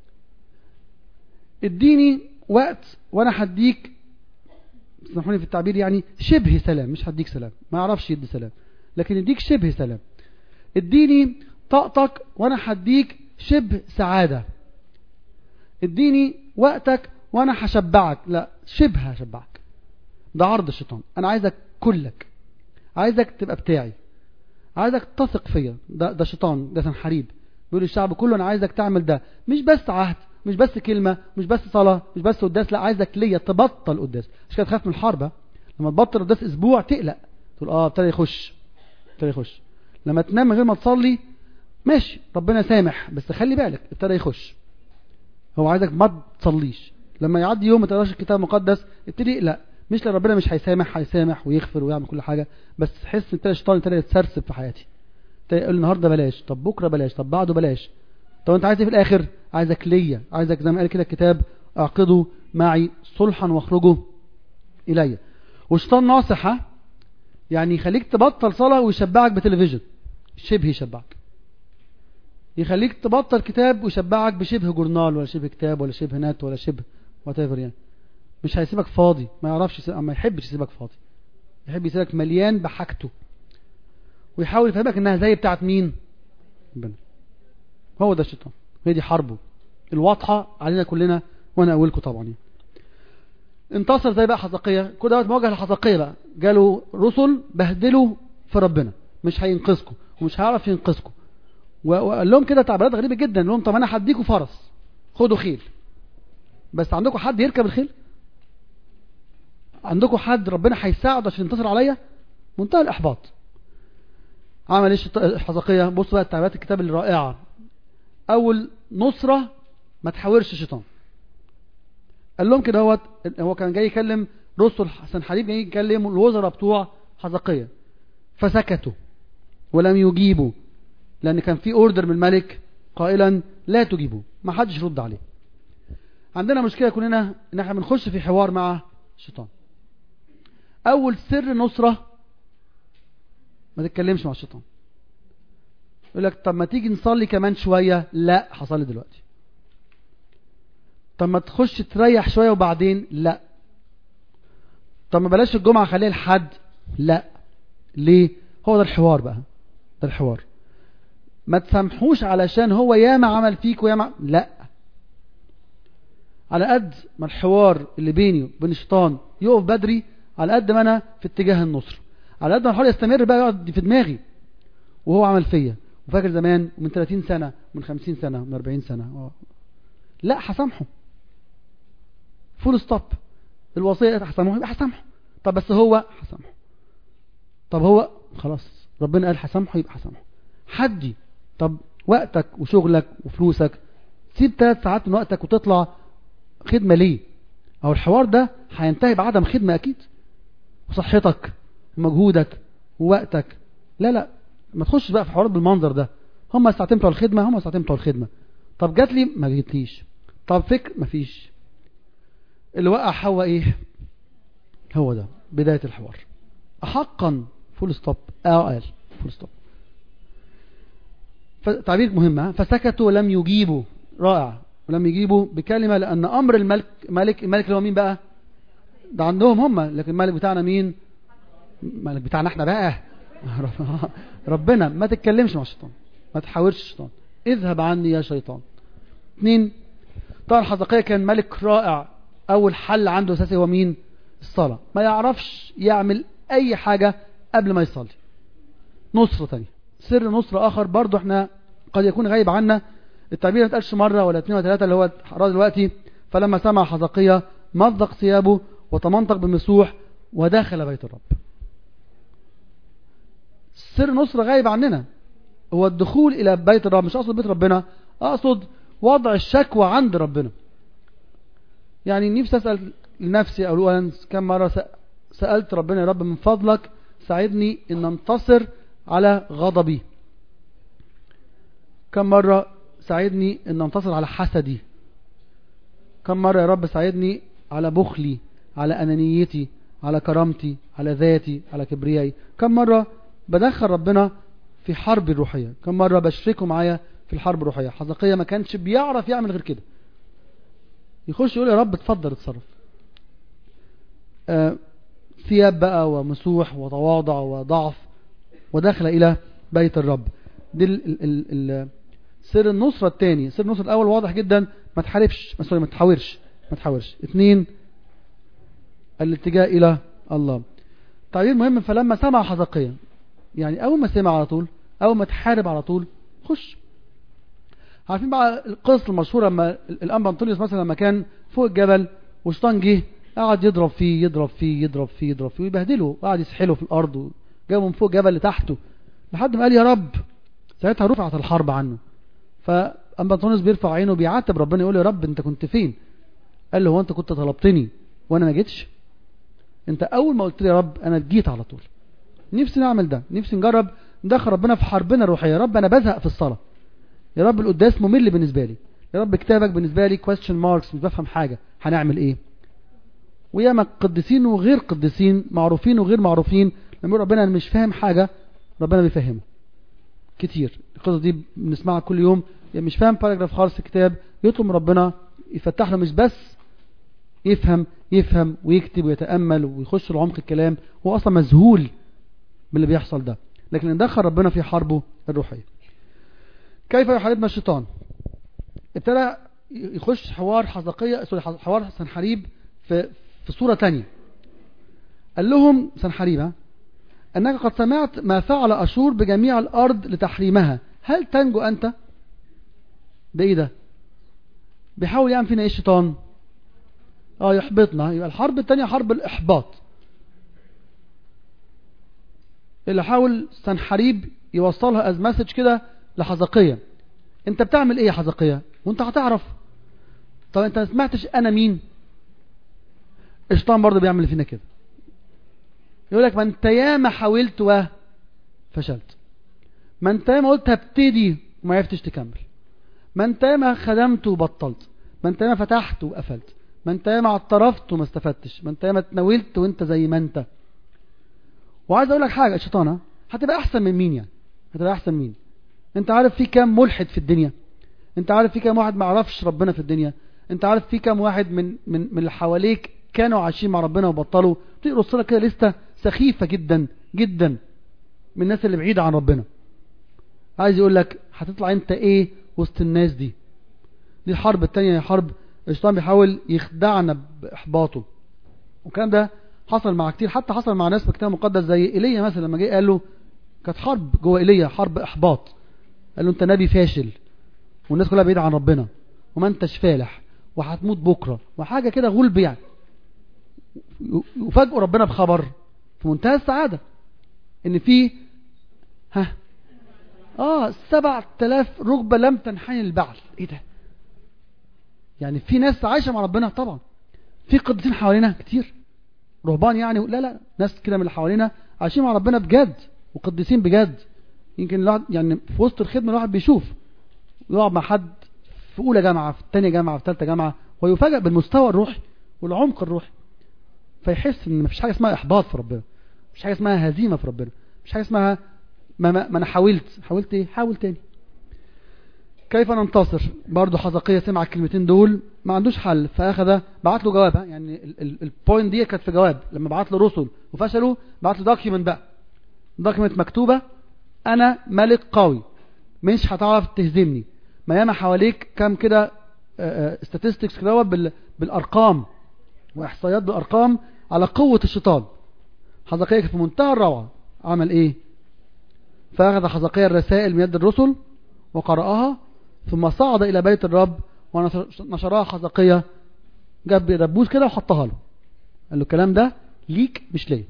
اديني وقت وانا هديك اسمحوني في التعبير يعني شبه سلام مش هديك سلام ما يعرفش يدي سلام لكن اديك شبه سلام اديني طاقتك وانا هديك شبه سعادة اديني وقتك وانا هشبعك لا شبه هشبعك ده عرض الشيطان انا عايزك كلك عايزك تبقى بتاعي عايزك تثق فيا ده ده شيطان ده تنحريب بيقول الشعب كله انا عايزك تعمل ده مش بس عهد مش بس كلمة مش بس صلاة مش بس قداس لا عايزك ليا تبطل قداس مش كده تخاف من الحرب لما تبطل قداس اسبوع تقلق تقول اه ابتدى يخش ابتدى يخش لما تنام من غير ما تصلي ماشي ربنا سامح بس خلي بالك ابتدى يخش هو عايزك ما تصليش لما يعدي يوم ما تقراش الكتاب المقدس ابتدي يقلق مش لان ربنا مش هيسامح هيسامح ويغفر ويعمل كل حاجه بس حس ان ابتدى الشيطان ابتدى يتسرسب في حياتي يقول النهارده بلاش طب بكره بلاش طب بعده بلاش طب انت عايز ايه في الاخر عايزك ليا عايزك زي ما قال كده الكتاب اعقدوا معي صلحا واخرجوا الي والشيطان ناصح ها يعني يخليك تبطل صلاه ويشبعك بتلفزيون شبه يشبعك يخليك تبطل كتاب ويشبعك بشبه جورنال ولا شبه كتاب ولا شبه نت ولا شبه وات يعني مش هيسيبك فاضي ما يعرفش يسيب... ما يحبش يسيبك فاضي يحب يسيبك مليان بحاجته ويحاول يفهمك انها زي بتاعت مين ربنا هو ده الشيطان هي دي حربه الواضحة علينا كلنا وانا اقولكم طبعا يعني. انتصر زي بقى حزقية كل دوت مواجهة لحزقية بقى جاله رسل بهدلوا في ربنا مش هينقذكم ومش هيعرف ينقذكم وقال لهم كده تعبيرات غريبة جدا قال لهم طب انا هديكم فرس خدوا خيل بس عندكم حد يركب الخيل عندكم حد ربنا هيساعده عشان ينتصر عليا منتهى الاحباط عمل ايش الحزقية بص بقى تعبيرات الكتاب الرائعة اول نصرة ما تحاورش الشيطان قال لهم كده هو هو كان جاي يكلم رسل سنحريب جاي يكلم الوزراء بتوع حزقية فسكتوا ولم يجيبوا لأن كان في اوردر من الملك قائلا لا تجيبوا ما حدش يرد عليه عندنا مشكلة كلنا ان احنا بنخش في حوار مع الشيطان اول سر نصرة ما تتكلمش مع الشيطان يقول لك طب ما تيجي نصلي كمان شوية لا هصلي دلوقتي طب ما تخش تريح شوية وبعدين لا طب ما بلاش الجمعة خليها لحد لا ليه هو ده الحوار بقى ده الحوار ما تسامحوش علشان هو ياما عمل فيك وياما لا على قد ما الحوار اللي بيني وبين الشيطان يقف بدري على قد ما انا في اتجاه النصر على قد ما الحوار يستمر بقى يقعد في دماغي وهو عمل فيا وفاكر زمان من 30 سنة من 50 سنة من 40 سنة لا هسامحه فول ستوب الوصية هسامحه يبقى هسامحه طب بس هو هسامحه طب هو خلاص ربنا قال هسامحه يبقى هسامحه حدي طب وقتك وشغلك وفلوسك سيب ثلاث ساعات من وقتك وتطلع خدمة ليه او الحوار ده هينتهي بعدم خدمة اكيد وصحتك ومجهودك ووقتك لا لا ما تخش بقى في حوارات بالمنظر ده هم الساعتين بتوع الخدمة هم الساعتين بتوع الخدمة طب جات لي ما جتليش طب فكر ما فيش اللي وقع حواء ايه هو ده بداية الحوار حقا فول ستوب اه قال فول ستوب تعبير مهمة فسكتوا ولم يجيبوا رائع ولم يجيبوا بكلمة لأن أمر الملك ملك الملك اللي هو مين بقى ده عندهم هم لكن الملك بتاعنا مين الملك بتاعنا احنا بقى ربنا ما تتكلمش مع الشيطان ما تحاورش الشيطان اذهب عني يا شيطان اثنين طبعا حزقية كان ملك رائع اول حل عنده اساسي هو مين الصلاة ما يعرفش يعمل اي حاجة قبل ما يصلي نصرة تانية سر نصر اخر برضو احنا قد يكون غايب عنا التعبير ما اتقالش مرة ولا اثنين ولا ثلاثة اللي هو حرار دلوقتي فلما سمع حزقية مزق ثيابه وتمنطق بمسوح ودخل بيت الرب سر نصر غايب عننا هو الدخول إلى بيت الرب مش أقصد بيت ربنا أقصد وضع الشكوى عند ربنا يعني نفسي أسأل لنفسي أولا كم مرة سألت ربنا يا رب من فضلك ساعدني أن انتصر على غضبي كم مرة ساعدني أن انتصر على حسدي كم مرة يا رب ساعدني على بخلي على أنانيتي على كرامتي على ذاتي على كبريائي كم مرة بدخل ربنا في حرب الروحية كم مرة بشركه معايا في الحرب الروحية حزقية ما كانش بيعرف يعمل غير كده يخش يقول يا رب اتفضل اتصرف آه ثياب بقى ومسوح وتواضع وضعف ودخل إلى بيت الرب دي ال ال ال سر النصرة الثاني سر النصرة الأول واضح جدا ما تحاربش سوري ما تحاورش ما تحاورش اثنين الاتجاه إلى الله تعبير مهم فلما سمع حزقية يعني أول ما سمع على طول أول ما تحارب على طول خش عارفين بقى القصة المشهورة لما الأنبا أنطونيوس مثلا لما كان فوق الجبل والشيطان جه قعد يضرب فيه يضرب فيه يضرب فيه يضرب فيه ويبهدله قعد يسحله في الأرض وجابه من فوق جبل لتحته لحد ما قال يا رب ساعتها رفعت الحرب عنه فأنبا أنطونيوس بيرفع عينه بيعاتب ربنا يقول يا رب أنت كنت فين قال له هو أنت كنت طلبتني وأنا ما جيتش أنت أول ما قلت لي يا رب أنا جيت على طول نفسي نعمل ده نفسي نجرب ندخل ربنا في حربنا الروحية يا رب أنا بزهق في الصلاة يا رب القداس ممل بالنسبة لي يا رب كتابك بالنسبة لي question marks مش بفهم حاجة هنعمل ايه وياما قديسين وغير قديسين معروفين وغير معروفين لما يقول ربنا انا مش فاهم حاجة ربنا بيفهمه كتير القصص دي بنسمعها كل يوم يعني مش فاهم باراجراف خالص الكتاب يطلب من ربنا يفتح له مش بس يفهم يفهم ويكتب ويتأمل ويخش لعمق الكلام هو أصلا مذهول من اللي بيحصل ده لكن ندخل ربنا في حربه الروحية كيف يحاربنا الشيطان ابتدى يخش حوار حزقية حوار سنحريب في في صورة تانية قال لهم سنحريب أنك قد سمعت ما فعل أشور بجميع الأرض لتحريمها هل تنجو أنت ده إيه ده بيحاول يعمل فينا إيه الشيطان اه يحبطنا يبقى الحرب التانية حرب الإحباط اللي حاول سنحريب يوصلها از مسج كده لحزقية انت بتعمل ايه يا حزقية وانت هتعرف طب انت ما سمعتش انا مين الشيطان برضه بيعمل فينا كده يقول لك ما انت ياما حاولت وفشلت ما انت ياما قلت هبتدي وما عرفتش تكمل ما انت ياما خدمت وبطلت ما انت ياما فتحت وقفلت ما انت ياما اعترفت وما استفدتش ما انت ياما اتناولت وانت زي ما انت وعايز اقول لك حاجه الشيطانه هتبقى احسن من مين يعني هتبقى احسن مين انت عارف في كام ملحد في الدنيا انت عارف في كام واحد ما يعرفش ربنا في الدنيا انت عارف في كام واحد من من من اللي حواليك كانوا عايشين مع ربنا وبطلوا تقرص لك كده لسته سخيفه جدا جدا من الناس اللي بعيده عن ربنا عايز يقول لك هتطلع انت ايه وسط الناس دي دي الحرب الثانيه هي حرب الشيطان بيحاول يخدعنا باحباطه والكلام ده حصل مع كتير حتى حصل مع ناس في الكتاب المقدس زي ايليا مثلا لما جه قال له كانت حرب جوه ايليا حرب احباط قال له انت نبي فاشل والناس كلها بعيده عن ربنا وما انتش فالح وهتموت بكره وحاجه كده غلب يعني وفاجئوا ربنا بخبر في منتهى السعاده ان في ها اه سبع تلاف ركبة لم تنحني البعل ايه ده يعني في ناس عايشة مع ربنا طبعا في قديسين حوالينا كتير رهبان يعني لا لا ناس كده من اللي حوالينا عايشين مع ربنا بجد وقديسين بجد يمكن الواحد يعني في وسط الخدمة الواحد بيشوف يقعد مع حد في اولى جامعة في ثانيه جامعة في ثالثه جامعة ويفاجئ بالمستوى الروحي والعمق الروحي فيحس ان مفيش حاجة اسمها احباط في ربنا مفيش حاجة اسمها هزيمة في ربنا مفيش حاجة اسمها ما, ما, ما انا حاولت حاولت ايه حاول تاني كيف ننتصر برضه حزقية سمع الكلمتين دول ما عندوش حل فاخذ بعت له جواب يعني البوينت دي كانت في جواب لما بعت له رسل وفشلوا بعت له دوكيمنت بقى دوكيمنت مكتوبة انا ملك قوي مش هتعرف تهزمني ما ياما حواليك كام كده statistics كده بالارقام واحصائيات بالارقام على قوة الشيطان حزقية في منتهى الروعة عمل ايه فأخذ حزقية الرسائل من يد الرسل وقرأها ثم صعد إلى بيت الرب ونشرها حزقية جاب دبوس كده وحطها له قال له الكلام ده ليك مش ليا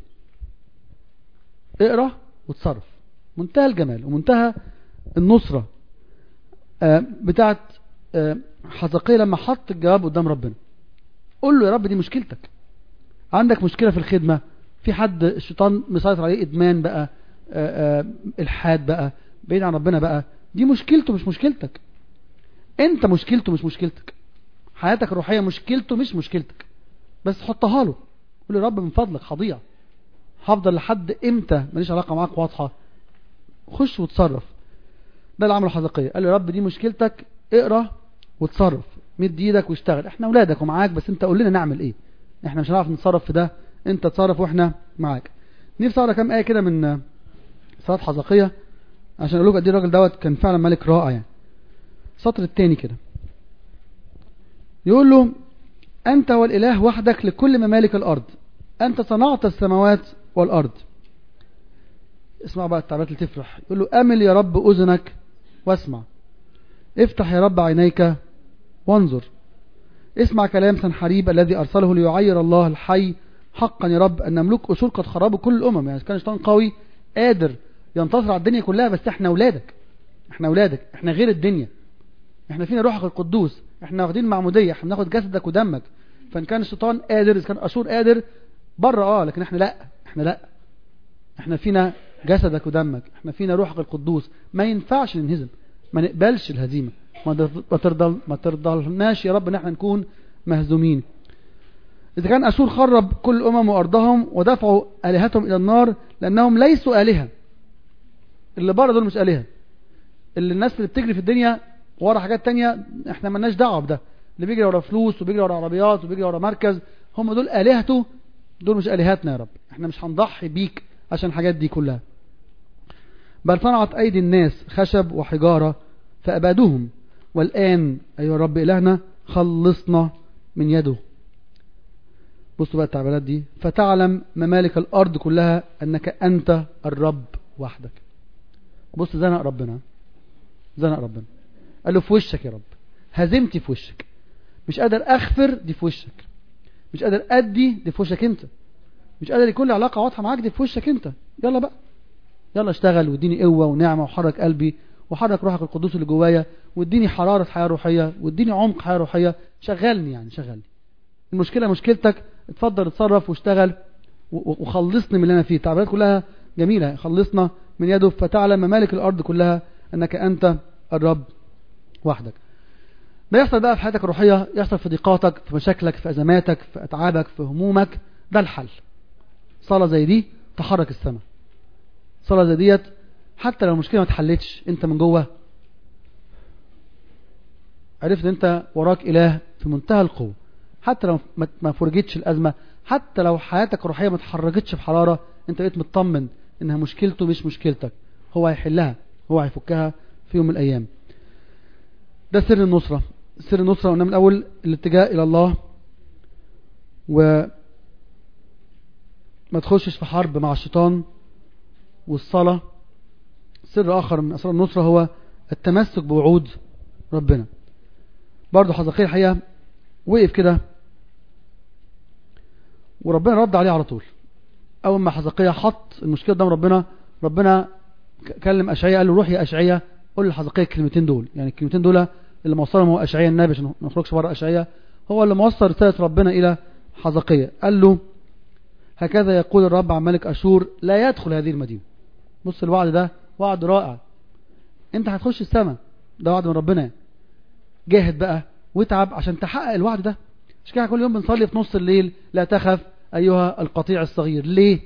اقرأ وتصرف منتهى الجمال ومنتهى النصرة بتاعت حزقية لما حط الجواب قدام ربنا قول له يا رب دي مشكلتك عندك مشكلة في الخدمة في حد الشيطان مسيطر عليه إدمان بقى آآ آآ الحاد بقى بعيد عن ربنا بقى دي مشكلته مش مشكلتك انت مشكلته مش مشكلتك حياتك الروحية مشكلته مش مشكلتك بس حطها له قول له رب من فضلك هضيع هفضل لحد امتى ماليش علاقة معاك واضحة خش وتصرف ده اللي عمله حزقية قال له يا رب دي مشكلتك اقرا وتصرف مد ايدك واشتغل احنا اولادك ومعاك بس انت قول لنا نعمل ايه احنا مش هنعرف نتصرف في ده انت تصرف واحنا معاك نفسي اقرا كام ايه كده من صلاة حزقية عشان اقول لكم قد ايه الراجل دوت كان فعلا ملك رائع يعني السطر الثاني كده يقول له انت والاله وحدك لكل ممالك الارض انت صنعت السماوات والارض اسمع بقى التعبيرات اللي تفرح يقول له امل يا رب اذنك واسمع افتح يا رب عينيك وانظر اسمع كلام سنحريب الذي ارسله ليعير الله الحي حقا يا رب ان نملك اصول قد خربوا كل الامم يعني كان شيطان قوي قادر ينتصر على الدنيا كلها بس احنا اولادك احنا اولادك احنا غير الدنيا احنا فينا روحك القدوس احنا واخدين معموديه احنا بناخد جسدك ودمك فان كان الشيطان قادر اذا كان اشور قادر بره اه لكن احنا لا احنا لا احنا فينا جسدك ودمك احنا فينا روحك القدوس ما ينفعش ننهزم ما نقبلش الهزيمه ما ترضى ما ترضلناش يا رب ان احنا نكون مهزومين إذا كان أشور خرب كل الأمم وأرضهم ودفعوا آلهتهم إلى النار لأنهم ليسوا آلهة اللي بره دول مش آلهة اللي الناس اللي بتجري في الدنيا ورا حاجات تانية احنا ملناش دعوة بده اللي بيجري ورا فلوس وبيجري ورا عربيات وبيجري ورا مركز هم دول آلهته دول مش آلهتنا يا رب احنا مش هنضحي بيك عشان الحاجات دي كلها بل صنعت أيدي الناس خشب وحجارة فأبادوهم والآن أيها الرب إلهنا خلصنا من يده بصوا بقى التعبيرات دي فتعلم ممالك الأرض كلها أنك أنت الرب وحدك بص زنق ربنا زنق ربنا قال له في وشك يا رب هزمتي في وشك مش قادر أغفر دي في وشك مش قادر أدي دي في وشك أنت مش قادر يكون لي علاقة واضحة معاك دي في وشك أنت يلا بقى يلا اشتغل واديني قوة ونعمة وحرك قلبي وحرك روحك القدوس اللي جوايا واديني حرارة حياة روحية واديني عمق حياة روحية شغلني يعني شغلني المشكلة مشكلتك اتفضل اتصرف واشتغل وخلصني من اللي انا فيه التعبيرات كلها جميلة خلصنا من يده فتعلم ممالك الارض كلها انك انت الرب وحدك ده يحصل بقى في حياتك الروحية يحصل في ضيقاتك في مشاكلك في ازماتك في اتعابك في همومك ده الحل صلاة زي دي تحرك السماء صلاة زي ديت حتى لو المشكلة ما اتحلتش انت من جوه عرفت انت وراك اله في منتهى القوة حتى لو ما فرجتش الازمة حتى لو حياتك الروحية ما اتحركتش بحرارة انت بقيت مطمن انها مشكلته مش مشكلتك هو هيحلها هو هيفكها في يوم من الايام ده سر النصرة سر النصرة قلنا من الاول الاتجاه الى الله و ما تخشش في حرب مع الشيطان والصلاة سر آخر من أسرار النصرة هو التمسك بوعود ربنا برضو حزقية الحقيقة وقف كده وربنا رد عليه على طول أول ما حزقية حط المشكلة قدام ربنا ربنا كلم أشعية قال له روح يا أشعية قول لحزقية الكلمتين دول يعني الكلمتين دول اللي موصلهم هو أشعية النبي عشان ما نخرجش بره أشعية هو اللي موصل رسالة ربنا إلى حزقية قال له هكذا يقول الرب عن ملك أشور لا يدخل هذه المدينة بص الوعد ده وعد رائع انت هتخش السماء ده وعد من ربنا جاهد بقى واتعب عشان تحقق الوعد ده مش كده كل يوم بنصلي في نص الليل لا تخف أيها القطيع الصغير ليه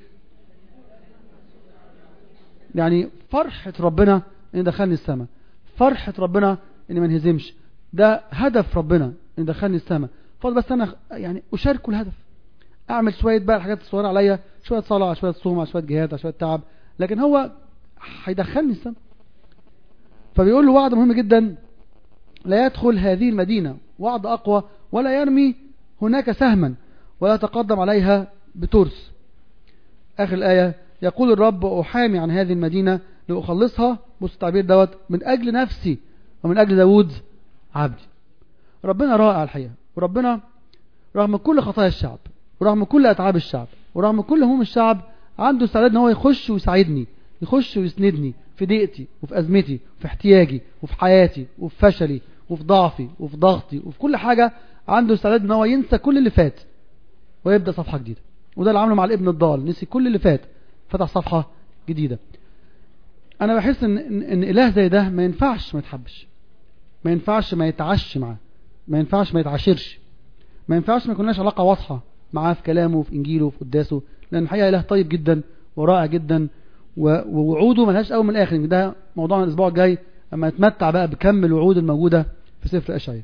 يعني فرحة ربنا ان دخلني السماء فرحة ربنا ان ما انهزمش ده هدف ربنا ان دخلني السماء فاضل بس انا يعني اشاركه الهدف اعمل شوية بقى الحاجات الصغيرة عليا شوية صلاة شوية صوم شوية جهاد شوية تعب لكن هو هيدخلني السماء فبيقول له وعد مهم جدا لا يدخل هذه المدينة وعد أقوى ولا يرمي هناك سهما ولا يتقدم عليها بترس آخر الآية يقول الرب أحامي عن هذه المدينة لأخلصها بص التعبير دوت من أجل نفسي ومن أجل داود عبدي ربنا رائع الحقيقة وربنا رغم كل خطايا الشعب ورغم كل أتعاب الشعب ورغم كل هموم الشعب عنده استعداد ان هو يخش ويساعدني يخش ويسندني في ضيقتي وفي أزمتي وفي احتياجي وفي حياتي وفي فشلي وفي ضعفي وفي ضغطي وفي كل حاجة عنده استعداد ان هو ينسى كل اللي فات ويبدأ صفحة جديدة وده اللي عمله مع الابن الضال نسي كل اللي فات فتح صفحة جديدة انا بحس ان, إن, إن اله زي ده ما ينفعش ما يتحبش ما ينفعش ما يتعش معاه ما ينفعش ما يتعاشرش ما ينفعش ما يكونلاش علاقة واضحة معاه في كلامه وفي انجيله وفي قداسه لان الحقيقة اله طيب جدا ورائع جدا ووعوده ملهاش اول من الاخر ده موضوعنا الاسبوع الجاي اما نتمتع بقى بكم الوعود الموجودة في سفر اشعياء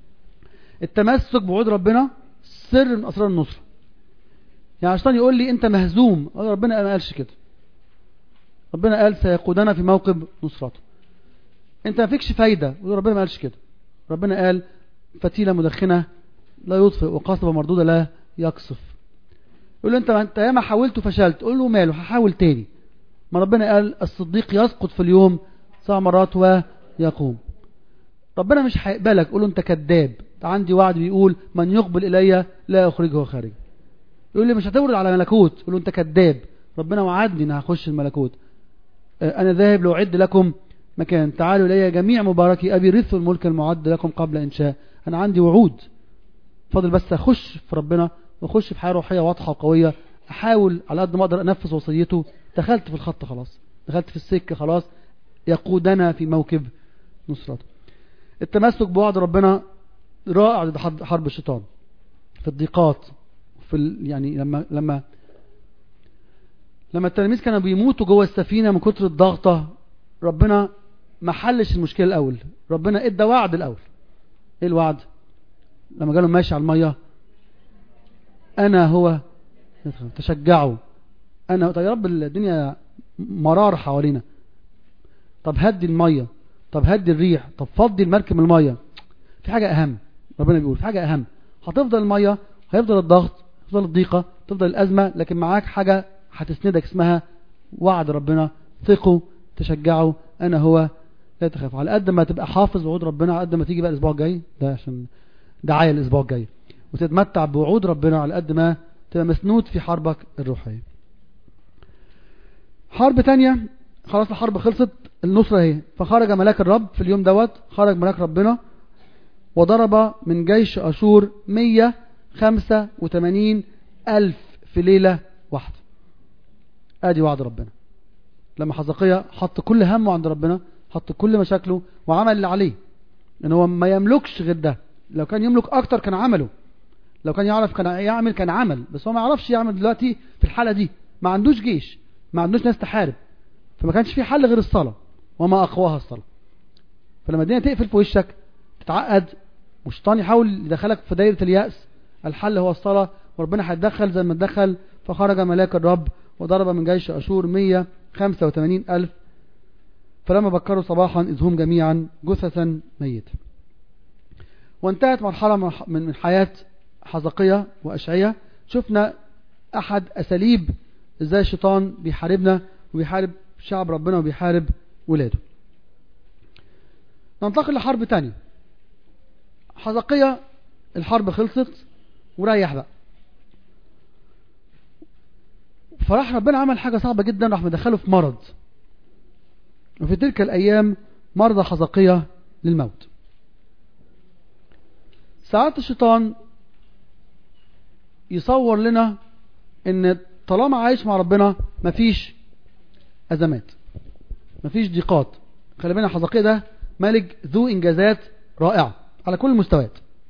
التمسك بوعود ربنا سر من اسرار النصرة يعني عشان يقول لي انت مهزوم ربنا ما قالش كده ربنا قال سيقودنا في موقب نصرته انت ما فيكش فايدة ربنا ما قالش كده ربنا قال فتيلة مدخنة لا يطفئ وقصبة مردودة لا يقصف يقول له انت انت ياما حاولت وفشلت قول له ماله هحاول تاني ما ربنا قال الصديق يسقط في اليوم سبع مرات ويقوم ربنا مش هيقبلك قول له انت كذاب عندي وعد بيقول من يقبل الي لا اخرجه خارج يقول لي مش هتورد على ملكوت قول له انت كذاب ربنا وعدني ان هخش الملكوت انا ذاهب لو اعد لكم مكان تعالوا الي جميع مباركي ابي رثوا الملك المعد لكم قبل انشاء انا عندي وعود فاضل بس اخش في ربنا واخش في حياه روحيه واضحه وقويه احاول على قد ما اقدر انفذ وصيته دخلت في الخط خلاص دخلت في السكه خلاص يقودنا في موكب نصرته التمسك بوعد ربنا رائع ضد حرب الشيطان في الضيقات في ال... يعني لما لما لما التلاميذ كانوا بيموتوا جوه السفينه من كتر الضغطه ربنا ما حلش المشكله الاول ربنا ادى وعد الاول ايه الوعد لما قالوا ماشي على الميه انا هو تشجعوا انا طب يا رب الدنيا مرار حوالينا طب هدي الميه طب هدي الريح طب فضي المركب من الميه في حاجه اهم ربنا بيقول في حاجه اهم هتفضل الميه هيفضل الضغط تفضل الضيقه تفضل الازمه لكن معاك حاجه هتسندك اسمها وعد ربنا ثقوا تشجعوا انا هو لا تخاف على قد ما تبقى حافظ وعود ربنا على قد ما تيجي بقى الاسبوع الجاي ده عشان دعايه الاسبوع الجاي وتتمتع بوعود ربنا على قد ما تبقى مسنود في حربك الروحيه حرب تانية خلاص الحرب خلصت النصرة اهي فخرج ملاك الرب في اليوم دوت خرج ملاك ربنا وضرب من جيش أشور 185 ألف في ليلة واحدة ادي وعد ربنا لما حزقية حط كل همه عند ربنا حط كل مشاكله وعمل اللي عليه ان هو ما يملكش غير ده لو كان يملك اكتر كان عمله لو كان يعرف كان يعمل كان عمل بس هو ما يعرفش يعمل دلوقتي في الحالة دي ما عندوش جيش ما عندوش ناس تحارب فما كانش في حل غير الصلاة وما أقواها الصلاة فلما الدنيا تقفل في وشك تتعقد والشيطان يحاول يدخلك في دايرة اليأس الحل هو الصلاة وربنا هيتدخل زي ما اتدخل فخرج ملاك الرب وضرب من جيش أشور 185 ألف فلما بكروا صباحا إذ هم جميعا جثثا ميتة وانتهت مرحلة من حياة حزقية وأشعية شفنا أحد أساليب إزاي الشيطان بيحاربنا وبيحارب شعب ربنا وبيحارب ولاده ننتقل لحرب تانية حزقية الحرب خلصت وريح بقى فراح ربنا عمل حاجة صعبة جدا راح مدخله في مرض وفي تلك الأيام مرضى حزقية للموت ساعات الشيطان يصور لنا ان طالما عايش مع ربنا مفيش أزمات مفيش ضيقات خلي بالنا حزقية ده ملك ذو إنجازات رائعة على كل المستويات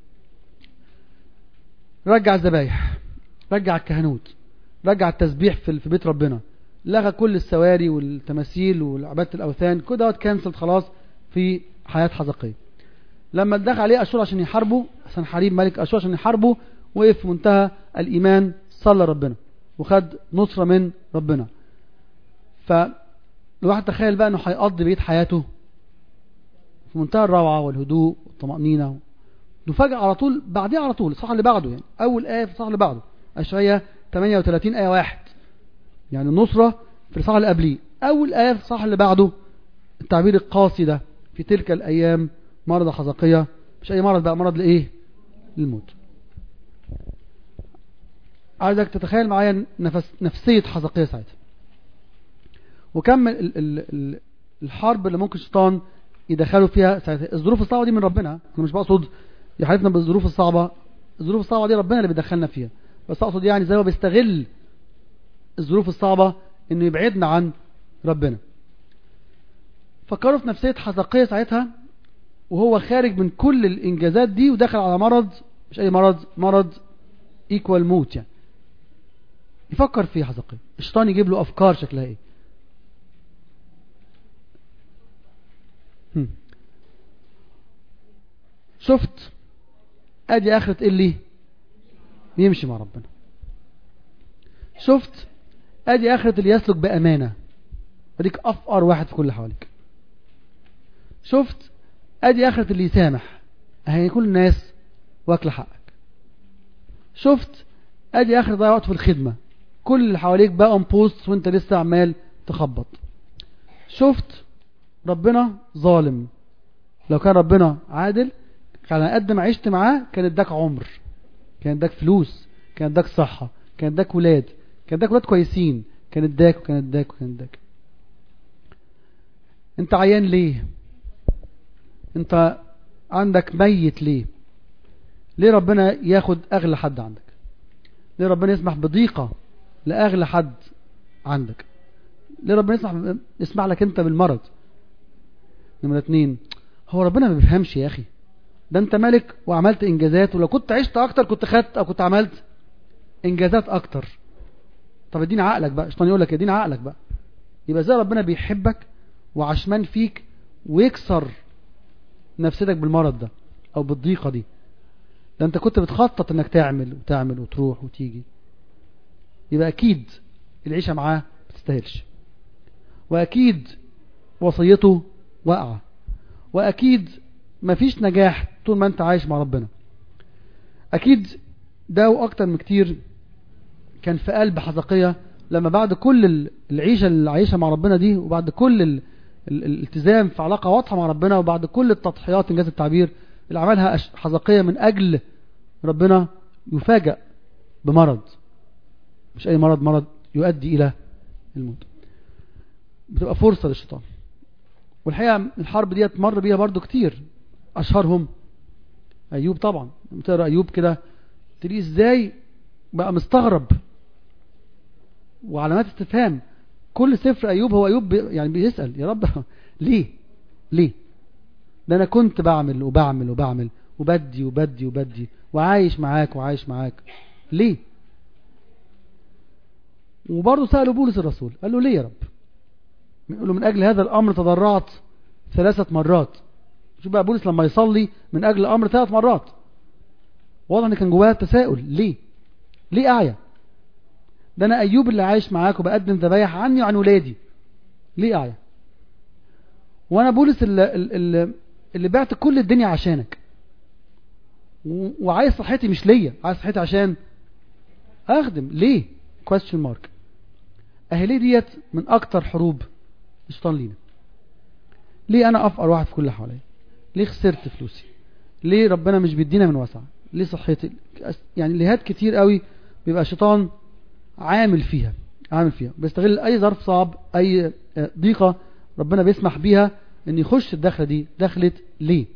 رجع الذبايح رجع الكهنوت رجع التسبيح في في بيت ربنا لغى كل السواري والتماثيل وعبادة الأوثان كل دوت كانسل خلاص في حياة حزقية لما دخل عليه أشور عشان يحاربه سنحريب ملك أشور عشان يحاربه وقف في منتهى الإيمان صلى ربنا وخد نصرة من ربنا فالواحد تخيل بقى انه هيقضي بقيه حياته في منتهى الروعة والهدوء والطمأنينة نفاجأ على طول بعديه على طول الصح اللي بعده يعني أول آية في الصح اللي بعده أشعية 38 آية واحد يعني النصرة في الصح اللي قبليه أول آية في الصح اللي بعده التعبير القاسي ده في تلك الأيام مرض حزقية مش أي مرض بقى مرض لإيه للموت عايزك تتخيل معايا نفس نفسية حزقية ساعتها وكم ال ال ال الحرب اللي ممكن الشيطان يدخلوا فيها ساعتها الظروف الصعبة دي من ربنا انا مش بقصد يحاربنا بالظروف الصعبة الظروف الصعبة دي ربنا اللي بيدخلنا فيها بس اقصد يعني زي ما بيستغل الظروف الصعبة انه يبعدنا عن ربنا فكروا في نفسية حزقية ساعتها وهو خارج من كل الانجازات دي ودخل على مرض مش اي مرض مرض ايكوال موت يعني يفكر فيه حزقية الشيطان يجيب له افكار شكلها ايه شفت ادي اخرة اللي يمشي مع ربنا شفت ادي اخرة اللي يسلك بامانة اديك افقر واحد في كل حواليك شفت ادي اخرة اللي يسامح اهي كل الناس واكل حقك شفت ادي اخرة ضيع وقت في الخدمة كل اللي حواليك بقى اون بوست وانت لسه عمال تخبط شفت ربنا ظالم لو كان ربنا عادل كان قد ما عشت معاه كان اداك عمر كان اداك فلوس كان اداك صحة كان اداك ولاد كان اداك ولاد كويسين كان اداك وكان اداك وكان اداك انت عيان ليه انت عندك ميت ليه ليه ربنا ياخد اغلى حد عندك ليه ربنا يسمح بضيقة لاغلى حد عندك ليه ربنا يسمح يسمع لك انت بالمرض نمرة اتنين هو ربنا ما بيفهمش يا اخي ده انت ملك وعملت انجازات ولو كنت عشت اكتر كنت خدت او كنت عملت انجازات اكتر طب اديني عقلك بقى الشيطان يقول لك اديني عقلك بقى يبقى ازاي ربنا بيحبك وعشمان فيك ويكسر نفسيتك بالمرض ده او بالضيقة دي ده انت كنت بتخطط انك تعمل وتعمل وتروح وتيجي يبقى اكيد العيشة معاه بتستاهلش واكيد وصيته واقعة واكيد مفيش نجاح طول ما انت عايش مع ربنا اكيد ده واكتر من كتير كان في قلب حزقية لما بعد كل العيشة اللي عايشها مع ربنا دي وبعد كل ال... الالتزام في علاقة واضحة مع ربنا وبعد كل التضحيات انجاز التعبير اللي عملها حزقية من اجل ربنا يفاجأ بمرض مش اي مرض مرض يؤدي الى الموت بتبقى فرصة للشيطان والحقيقة الحرب دي مر بيها برضو كتير اشهرهم ايوب طبعا لما تقرا ايوب كده تلاقيه ازاي بقى مستغرب وعلامات استفهام كل سفر ايوب هو ايوب بي يعني بيسال يا رب ليه ليه ده انا كنت بعمل وبعمل وبعمل وبدي وبدي وبدي وعايش معاك وعايش معاك ليه وبرضه سأله بولس الرسول قال له ليه يا رب يقول له من أجل هذا الأمر تضرعت ثلاثة مرات شوف بقى بولس لما يصلي من أجل الأمر ثلاث مرات واضح ان كان جواه تساؤل ليه ليه أعيا ده أنا أيوب اللي عايش معاك وبقدم ذبايح عني وعن ولادي ليه أعيا وأنا بولس اللي, اللي, اللي بعت كل الدنيا عشانك وعايز صحتي مش ليا عايز صحتي عشان أخدم ليه question mark اهي ليه ديت من اكتر حروب الشيطان لينا ليه انا افقر واحد في كل اللي حواليا ليه خسرت فلوسي ليه ربنا مش بيدينا من وسع ليه صحتي يعني ليهات كتير قوي بيبقى الشيطان عامل فيها عامل فيها بيستغل اي ظرف صعب اي ضيقة ربنا بيسمح بيها ان يخش الدخلة دي دخلت ليه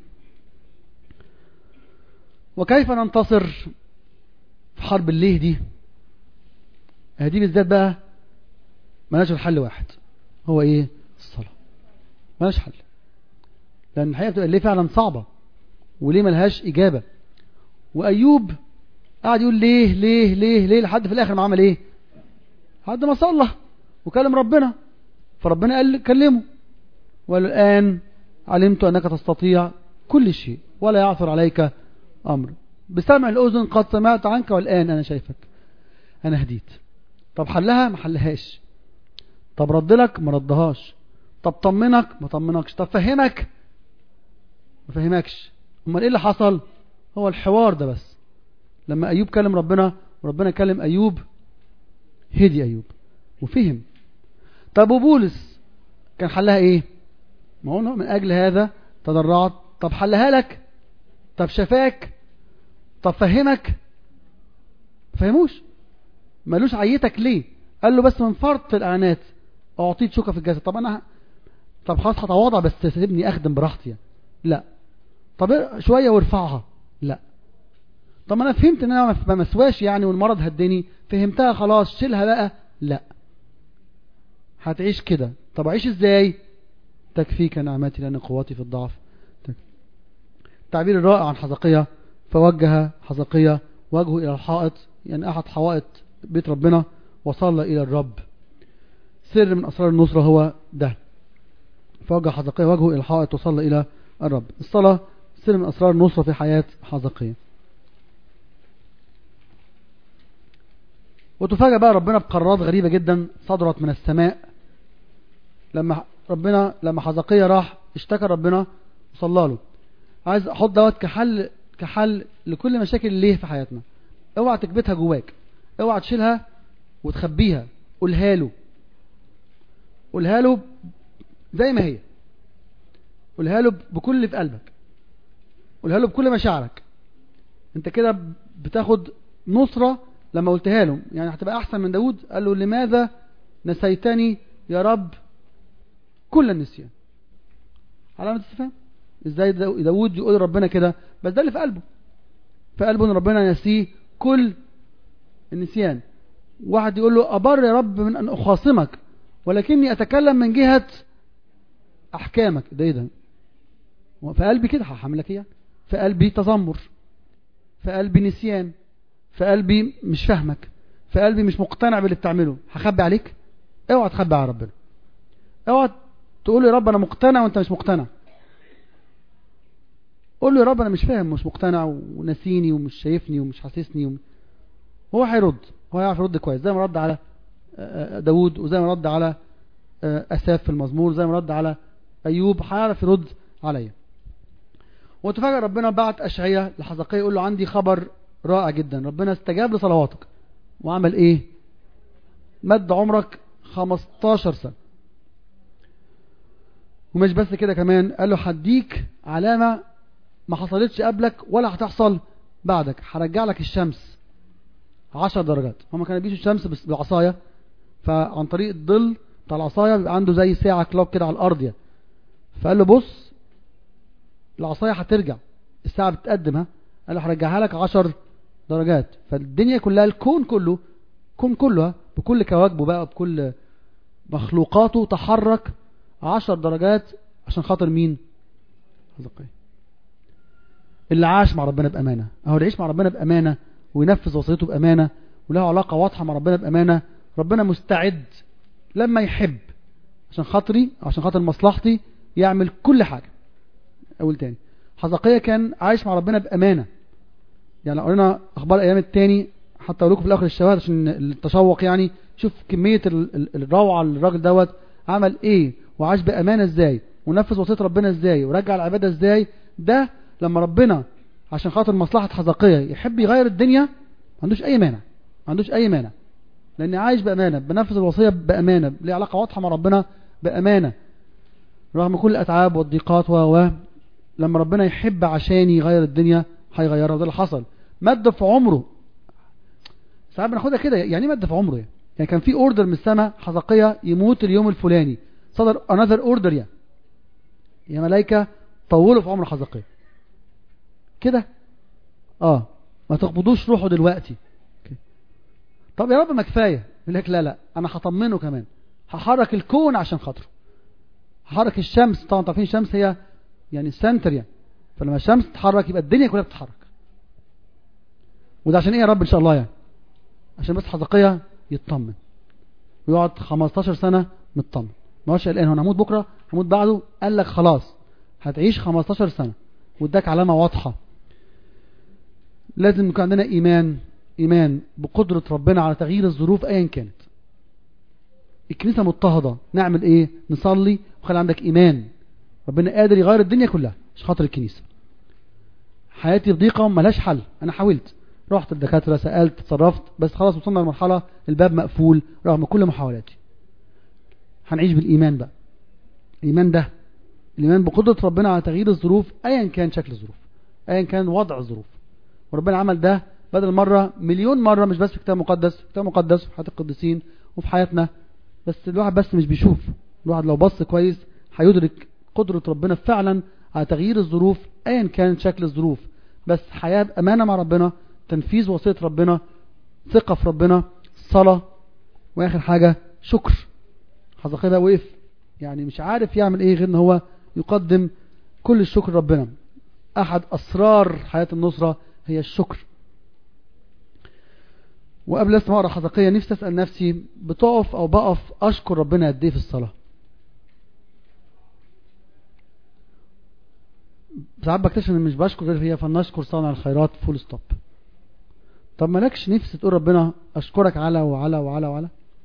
وكيف ننتصر في حرب الليه دي دي بالذات بقى ملاش الحل واحد هو ايه الصلاة ملاش حل لان الحقيقة بتبقى ليه فعلا صعبة وليه ملهاش اجابة وايوب قاعد يقول ليه ليه ليه ليه لحد في الاخر ما عمل ايه لحد ما صلى وكلم ربنا فربنا قال كلمه وقال الان علمت انك تستطيع كل شيء ولا يعثر عليك امر بسمع الاذن قد سمعت عنك والان انا شايفك انا هديت طب حلها ما حلهاش طب رد لك ما ردهاش طب طمنك ما طمنكش طب فهمك ما فهمكش امال ايه اللي حصل هو الحوار ده بس لما ايوب كلم ربنا وربنا كلم ايوب هدي ايوب وفهم طب وبولس كان حلها ايه ما هو من اجل هذا تضرعت طب حلها لك طب شفاك طب فهمك فهموش مالوش عيتك ليه قال له بس من فرط الاعنات اعطيت شوكه في الجسد طب انا طب خلاص هتواضع بس سيبني اخدم براحتي لا طب شويه وارفعها لا طب ما انا فهمت ان انا ما مسواش يعني والمرض هدني فهمتها خلاص شيلها بقى لا هتعيش كده طب اعيش ازاي تكفيك نعمتي لان قوتي في الضعف التعبير الرائع عن حزقية فوجه حزقية وجهه الى الحائط يعني احد حوائط بيت ربنا وصلى إلى الرب سر من أسرار النصرة هو ده فوجه حزقية وجهه إلى الحائط وصلى إلى الرب الصلاة سر من أسرار النصرة في حياة حزقية وتفاجأ بقى ربنا بقرارات غريبة جدا صدرت من السماء لما ربنا لما حزقية راح اشتكى ربنا وصلى له عايز احط دوت كحل كحل لكل مشاكل اللي في حياتنا اوعى تكبتها جواك اوعى تشيلها وتخبيها قولها له قولها له زي ما هي قولها له بكل اللي في قلبك قولها له بكل مشاعرك انت كده بتاخد نصرة لما قلتها له يعني هتبقى احسن من داود قال له لماذا نسيتني يا رب كل النسيان علامة استفهام ازاي داود يقول ربنا كده بس ده اللي في قلبه في قلبه ان ربنا ينسيه كل النسيان واحد يقول له أبر يا رب من أن أخاصمك ولكني أتكلم من جهة أحكامك ده إيه ده في قلبي كده هحملك إياه في قلبي تذمر في قلبي نسيان في قلبي مش فاهمك في قلبي مش مقتنع باللي بتعمله هخبي عليك اوعى تخبي على ربنا اوعى تقول يا رب انا مقتنع وانت مش مقتنع قول له يا رب انا مش فاهم مش مقتنع ونسيني ومش شايفني ومش حاسسني وم... هو هيرد هو يعرف يرد كويس زي ما رد على داود وزي ما رد على أساف في المزمور زي ما رد على أيوب هيعرف يرد عليا وتفاجأ ربنا بعت أشعية لحزقية يقول له عندي خبر رائع جدا ربنا استجاب لصلواتك وعمل ايه مد عمرك 15 سنة ومش بس كده كمان قال له هديك علامة ما حصلتش قبلك ولا هتحصل بعدك هرجع لك الشمس 10 درجات هما كانوا بيشوا الشمس بالعصاية فعن طريق الظل بتاع العصاية بيبقى عنده زي ساعة كلوك كده على الأرض يعني فقال له بص العصاية هترجع الساعة بتقدم ها قال له هرجعها لك 10 درجات فالدنيا كلها الكون كله الكون كله بكل كواكبه بقى بكل مخلوقاته تحرك عشر درجات عشان خاطر مين حزقية اللي عاش مع ربنا بأمانة اهو اللي يعيش مع ربنا بأمانة وينفذ وصيته بأمانة وله علاقة واضحة مع ربنا بأمانة ربنا مستعد لما يحب عشان خاطري عشان خاطر مصلحتي يعمل كل حاجة اقول تاني حزقية كان عايش مع ربنا بأمانة يعني لو قرينا اخبار الايام التاني حتى اقول لكم في الاخر الشواهد عشان التشوق يعني شوف كمية ال- ال- الروعة اللي الراجل دوت عمل ايه وعاش بأمانة ازاي ونفذ وصية ربنا ازاي ورجع العبادة ازاي ده لما ربنا عشان خاطر مصلحة حزقية يحب يغير الدنيا ما عندوش اي مانع ما عندوش اي مانع لان عايش بأمانة بنفذ الوصية بأمانة ليه علاقة واضحة مع ربنا بأمانة رغم كل الأتعاب والضيقات و و لما ربنا يحب عشان يغير الدنيا هيغيرها وده اللي حصل مد في عمره ساعات بناخدها كده يعني ايه مد في عمره يعني يعني كان في اوردر من السماء حزقية يموت اليوم الفلاني صدر another اوردر يعني يا ملائكة طولوا في عمر حزقية كده اه ما تقبضوش روحه دلوقتي أوكي. طب يا رب ما كفايه يقول لك لا لا انا هطمنه كمان هحرك الكون عشان خاطره هحرك الشمس طبعا عارفين الشمس هي يعني السنتر يعني فلما الشمس تتحرك يبقى الدنيا كلها بتتحرك وده عشان ايه يا رب ان شاء الله يعني عشان بس حزقية يطمن ويقعد 15 سنة مطمن ما هوش قلقان هو انا هموت بكرة هموت بعده قال لك خلاص هتعيش 15 سنة واداك علامة واضحة لازم يكون عندنا ايمان ايمان بقدرة ربنا على تغيير الظروف ايا كانت الكنيسة مضطهدة نعمل ايه نصلي وخلي عندك ايمان ربنا قادر يغير الدنيا كلها مش خاطر الكنيسة حياتي في ضيقة ملهاش حل انا حاولت رحت الدكاترة سألت تصرفت بس خلاص وصلنا لمرحلة الباب مقفول رغم كل محاولاتي هنعيش بالإيمان بقى الإيمان ده الإيمان بقدرة ربنا على تغيير الظروف أيا كان شكل الظروف أيا كان وضع الظروف وربنا عمل ده بدل مرة مليون مرة مش بس في كتاب مقدس في كتاب مقدس في حياة القديسين وفي حياتنا بس الواحد بس مش بيشوف الواحد لو بص كويس هيدرك قدرة ربنا فعلا على تغيير الظروف أيا كان شكل الظروف بس حياة بأمانة مع ربنا تنفيذ وصية ربنا ثقة في ربنا صلاة وآخر حاجة شكر حزقية بقى وقف يعني مش عارف يعمل ايه غير ان هو يقدم كل الشكر ربنا احد اسرار حياة النصرة هي الشكر وقبل اسمع اقرا حزقية نفسي اسال نفسي بتقف او بقف اشكر ربنا قد ايه في الصلاة ساعات بكتشف ان مش بشكر غير هي فلنشكر صانع الخيرات فول ستوب طب مالكش نفس تقول ربنا اشكرك على وعلى وعلى وعلى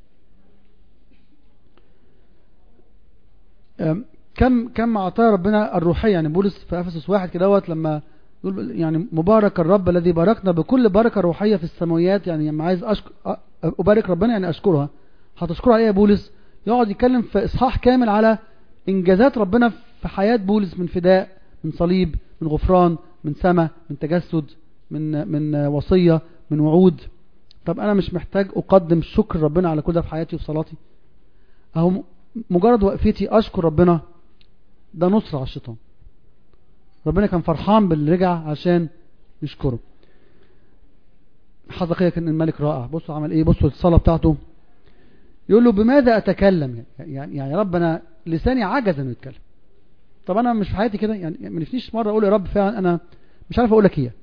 أم، كم كم عطايا ربنا الروحيه يعني بولس في افسس واحد كدهوت لما يقول يعني مبارك الرب الذي باركنا بكل بركه روحيه في السماويات يعني لما عايز أشكر أ- ابارك ربنا يعني اشكرها هتشكرها ايه يا بولس يقعد يتكلم في اصحاح كامل على انجازات ربنا في حياه بولس من فداء من صليب من غفران من سماء من تجسد من من وصيه من وعود طب انا مش محتاج اقدم شكر ربنا على كل ده في حياتي وفي صلاتي اهو م- مجرد وقفتي اشكر ربنا ده نصر على الشيطان ربنا كان فرحان باللي رجع عشان يشكره حزقية كان الملك رائع بصوا عمل ايه بصوا الصلاة بتاعته يقول له بماذا اتكلم يعني يعني يا رب انا لساني عجز انه يتكلم طب انا مش في حياتي كده يعني ما نفسيش مره اقول يا رب فعلا انا مش عارف اقول لك ايه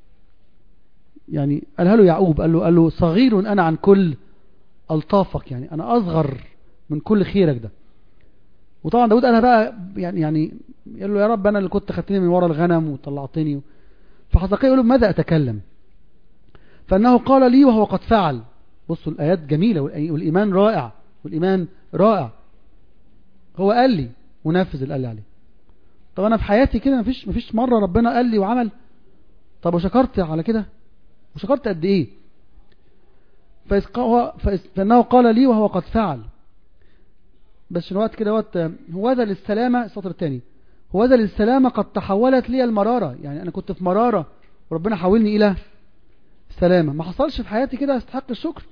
يعني قالها له يعقوب قال له قال له صغير انا عن كل الطافك يعني انا اصغر من كل خيرك ده وطبعا داود قالها بقى يعني يعني قال له يا رب انا اللي كنت خدتني من ورا الغنم وطلعتني فحزقيا يقول له ماذا اتكلم فانه قال لي وهو قد فعل بصوا الايات جميله والأي- والايمان رائع والايمان رائع هو قال لي ونفذ اللي قال لي عليه طب انا في حياتي كده مفيش مفيش مره ربنا قال لي وعمل طب وشكرت على كده وشكرت قد ايه فإذ قا- فإذ- فانه قال لي وهو قد فعل بس في الوقت كده وقت هو ذا للسلامة السطر الثاني هو ذا للسلامة قد تحولت لي المرارة يعني أنا كنت في مرارة وربنا حولني إلى سلامة ما حصلش في حياتي كده استحق الشكر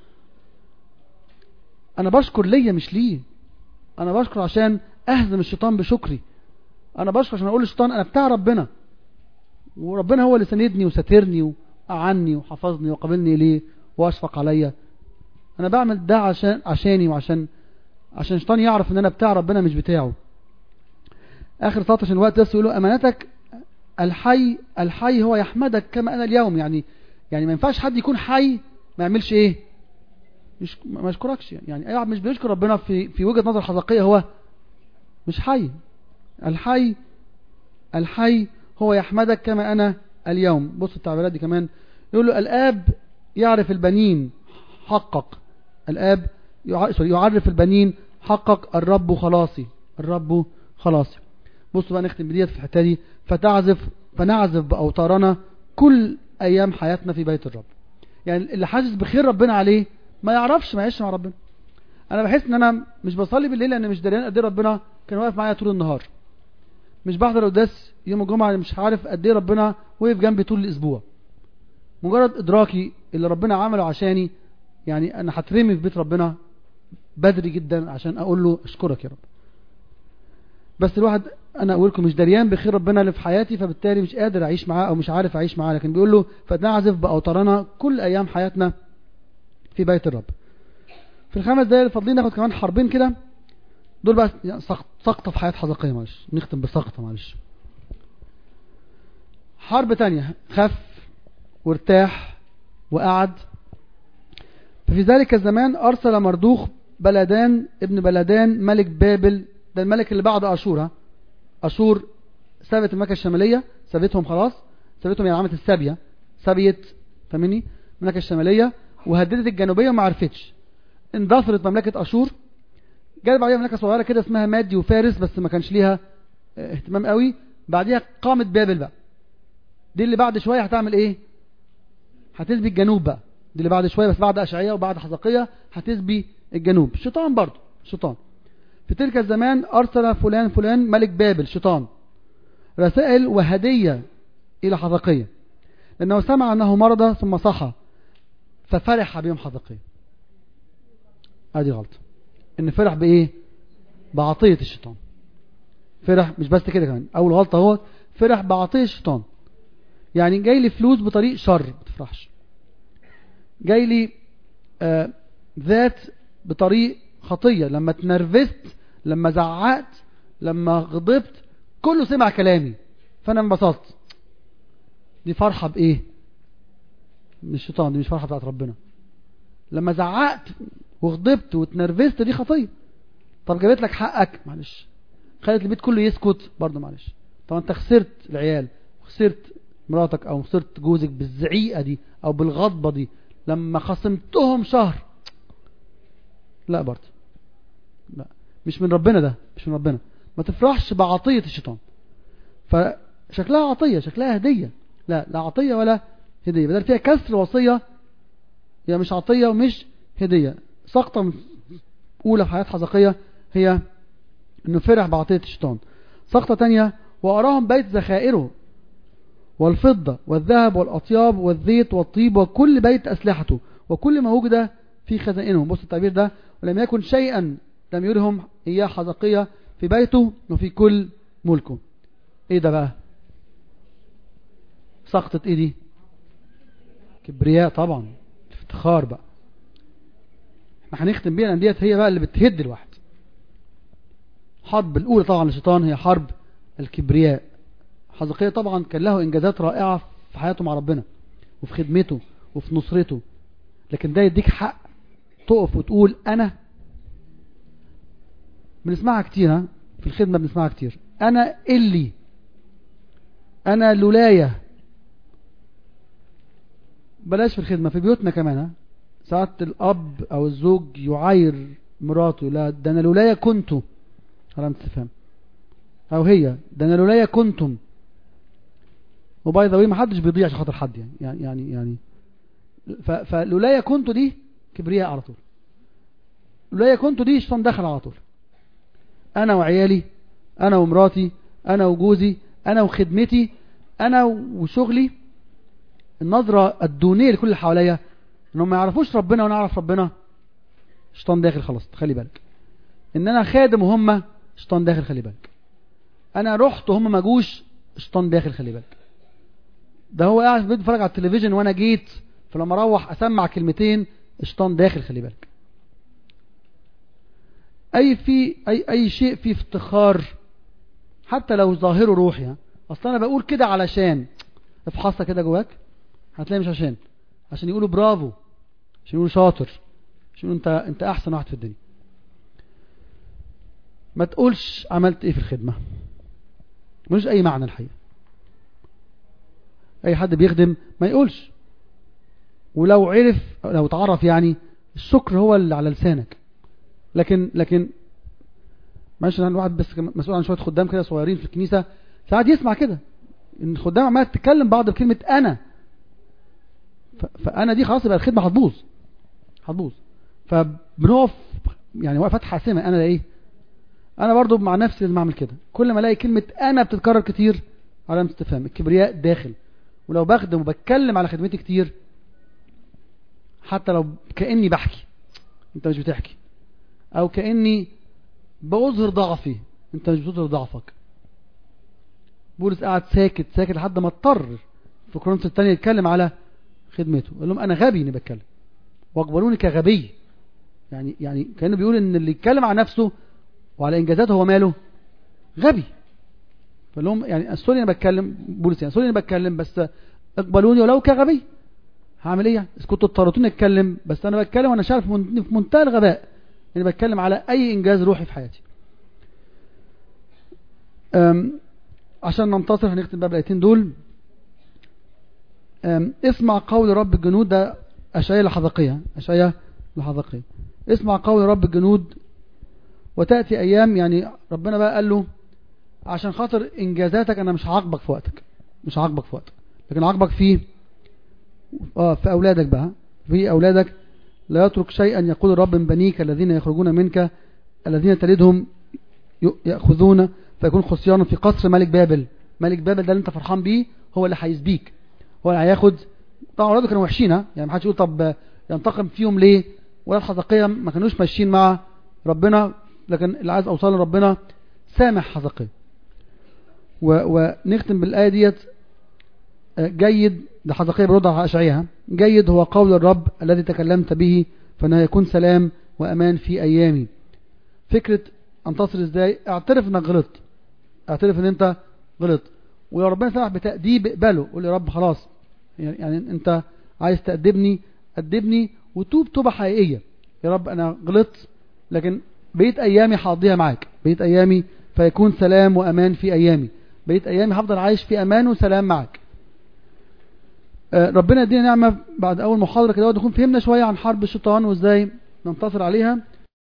أنا بشكر ليا مش ليه أنا بشكر عشان أهزم الشيطان بشكري أنا بشكر عشان أقول للشيطان أنا بتاع ربنا وربنا هو اللي سندني وسترني عني وحفظني وقابلني ليه واشفق عليا انا بعمل ده عشان عشاني وعشان عشان الشيطان يعرف ان انا بتاع ربنا مش بتاعه اخر سطر عشان الوقت بس يقولوا امانتك الحي الحي هو يحمدك كما انا اليوم يعني يعني ما ينفعش حد يكون حي ما يعملش ايه مش ما يشكركش يعني اي واحد مش بيشكر ربنا في في وجهة نظر حقيقية هو مش حي الحي الحي هو يحمدك كما انا اليوم بص التعبيرات دي كمان يقول له الاب يعرف البنين حقق الاب يعرف البنين حقق الرب خلاصي الرب خلاصي بصوا بقى نختم بديت في الحته دي فتعزف فنعزف باوتارنا كل ايام حياتنا في بيت الرب يعني اللي حاسس بخير ربنا عليه ما يعرفش ما يعيش مع ربنا انا بحس ان انا مش بصلي بالليل لان مش دريان قد ايه ربنا كان واقف معايا طول النهار مش بحضر قداس يوم الجمعه مش عارف قد ايه ربنا وقف جنبي طول الاسبوع مجرد ادراكي اللي ربنا عمله عشاني يعني انا هترمي في بيت ربنا بدري جدا عشان اقول له اشكرك يا رب بس الواحد انا اقول لكم مش دريان بخير ربنا اللي في حياتي فبالتالي مش قادر اعيش معاه او مش عارف اعيش معاه لكن بيقول له فنعزف باوتارنا كل ايام حياتنا في بيت الرب في الخمس دقايق اللي فاضلين ناخد كمان حربين كده دول بقى سقطة في حياة حزقية معلش نختم بسقطة معلش حرب تانية خف وارتاح وقعد ففي ذلك الزمان أرسل مردوخ بلدان ابن بلدان ملك بابل ده الملك اللي بعد أشور ها أشور سابت المملكة الشمالية سابتهم خلاص سابتهم يعني عملت السابية سابيت فاهمني المملكة الشمالية وهددت الجنوبية وما عرفتش اندثرت مملكة أشور جت بعديها مملكة صغيرة كده اسمها مادي وفارس بس ما كانش ليها اهتمام قوي بعديها قامت بابل بقى دي اللي بعد شوية هتعمل ايه هتسبي الجنوب بقى دي اللي بعد شوية بس بعد أشعية وبعد حزقية هتسبي الجنوب شيطان برضو شيطان في تلك الزمان أرسل فلان فلان ملك بابل شيطان رسائل وهدية إلى حزقية لأنه سمع أنه مرض ثم صحى ففرح بيوم حزقية هذه غلطة ان فرح بايه بعطية الشيطان فرح مش بس كده كمان اول غلطة هو فرح بعطية الشيطان يعني جاي لي فلوس بطريق شر ما تفرحش جاي لي آه ذات بطريق خطية لما تنرفزت لما زعقت لما غضبت كله سمع كلامي فانا انبسطت دي فرحة بايه من الشيطان دي مش فرحة بتاعت ربنا لما زعقت وغضبت واتنرفزت دي خطيه طب جابت لك حقك معلش خلت البيت كله يسكت برضه معلش طب انت خسرت العيال وخسرت مراتك او خسرت جوزك بالزعيقه دي او بالغضبه دي لما خصمتهم شهر لا برضه لا مش من ربنا ده مش من ربنا ما تفرحش بعطيه الشيطان فشكلها عطيه شكلها هديه لا لا عطيه ولا هديه بدل فيها كسر وصيه هي مش عطيه ومش هديه سقطة أولى في حياة حزقية هي أنه فرح بعطية الشيطان سقطة تانية وأراهم بيت ذخائره والفضة والذهب والأطياب والزيت والطيب وكل بيت أسلحته وكل ما وجد في خزائنهم بص التعبير ده ولم يكن شيئا لم يرهم إياه حزقية في بيته وفي كل ملكه ايه ده بقى سقطة ايه دي كبرياء طبعا افتخار بقى احنا هنختم بيها لان ديت هي بقى اللي بتهد الواحد حرب الاولى طبعا للشيطان هي حرب الكبرياء حزقية طبعا كان له انجازات رائعة في حياته مع ربنا وفي خدمته وفي نصرته لكن ده يديك حق تقف وتقول انا بنسمعها كتير ها في الخدمة بنسمعها كتير انا اللي انا لولاية بلاش في الخدمة في بيوتنا كمان ها ساعات الاب او الزوج يعاير مراته لا ده انا لولايا كنت علامة استفهام او هي ده انا لولايا كنتم وباي ذا ما حدش بيضيع عشان خاطر حد يعني يعني يعني, يعني فلولايا كنت دي كبرياء على طول لولايا كنت دي الشيطان دخل على طول انا وعيالي انا ومراتي انا وجوزي انا وخدمتي انا وشغلي النظرة الدونية لكل اللي حواليا انهم ما يعرفوش ربنا وانا اعرف ربنا شيطان داخل خلاص خلي بالك ان انا خادم وهم شيطان داخل خلي بالك انا رحت وهم ما جوش شيطان داخل خلي بالك ده هو قاعد في البيت بيتفرج على التلفزيون وانا جيت فلما اروح اسمع كلمتين الشيطان داخل خلي بالك اي في اي اي شيء فيه افتخار حتى لو ظاهره روحي ها. اصل انا بقول كده علشان افحصها كده جواك هتلاقي مش عشان عشان يقولوا برافو عشان يقولوا شاطر عشان يقولوا انت انت احسن واحد في الدنيا ما تقولش عملت ايه في الخدمه ملوش اي معنى الحقيقه اي حد بيخدم ما يقولش ولو عرف لو تعرف يعني الشكر هو اللي على لسانك لكن لكن معلش انا الواحد بس مسؤول عن شويه خدام كده صغيرين في الكنيسه ساعات يسمع كده ان الخدام عماله تتكلم بعض بكلمه انا ف- فانا دي خلاص يبقى الخدمه هتبوظ هتبوظ فبنقف يعني وقفات حاسمه انا ايه انا برضو مع نفسي لازم اعمل كده كل ما الاقي كلمه انا بتتكرر كتير علامه استفهام الكبرياء داخل ولو بخدم وبتكلم على خدمتي كتير حتى لو كاني بحكي انت مش بتحكي او كاني بظهر ضعفي انت مش بتظهر ضعفك بولس قاعد ساكت ساكت لحد ما اضطر في كورنثوس الثانيه يتكلم على خدمته قال لهم انا غبي اني بتكلم واقبلوني كغبي يعني يعني كانه بيقول ان اللي يتكلم عن نفسه وعلى انجازاته هو ماله غبي فقال لهم يعني سوري انا بتكلم بولس يعني سوري انا بتكلم بس اقبلوني ولو كغبي هعمل ايه يعني إذا كنتوا اضطرتوني اتكلم بس انا بتكلم وانا شايف من- في منتهى الغباء اني بتكلم على اي انجاز روحي في حياتي أم، عشان ننتصر هنختم بقى بالايتين دول أم، اسمع قول رب الجنود ده اشعياء لحظقيه اشعياء لحظقيه اسمع قول رب الجنود وتاتي ايام يعني ربنا بقى قال له عشان خاطر انجازاتك انا مش هعاقبك في وقتك مش هعاقبك في وقتك لكن هعاقبك في اه في اولادك بقى في اولادك لا يترك شيئا يقول الرب من بنيك الذين يخرجون منك الذين تلدهم ي- ياخذون فيكون خصيانا في قصر ملك بابل ملك بابل ده اللي انت فرحان بيه هو اللي هيسبيك هو اللي هياخد طبعا اولاده كانوا وحشين ها يعني ما حدش يقول طب ينتقم فيهم ليه ولا حزقية ما كانوش ماشيين مع ربنا لكن اللي عايز اوصل لربنا سامح حزقية و- ونختم بالايه ديت آه، جيد ده حزقية برد على اشعياء جيد هو قول الرب الذي تكلمت به فانه يكون سلام وامان في ايامي فكره انتصر ازاي اعترف انك غلطت اعترف ان انت غلط ولو ربنا سمح بتأديب اقبله قول يا رب خلاص يعني, يعني انت عايز تأدبني أدبني وتوب توبة حقيقية يا رب انا غلطت لكن بقيت ايامي هقضيها معاك بقيت ايامي فيكون سلام وامان في ايامي بقيت ايامي هفضل عايش في امان وسلام معاك آه، ربنا يدينا نعمة بعد اول محاضرة كده نكون فهمنا شوية عن حرب الشيطان وازاي ننتصر عليها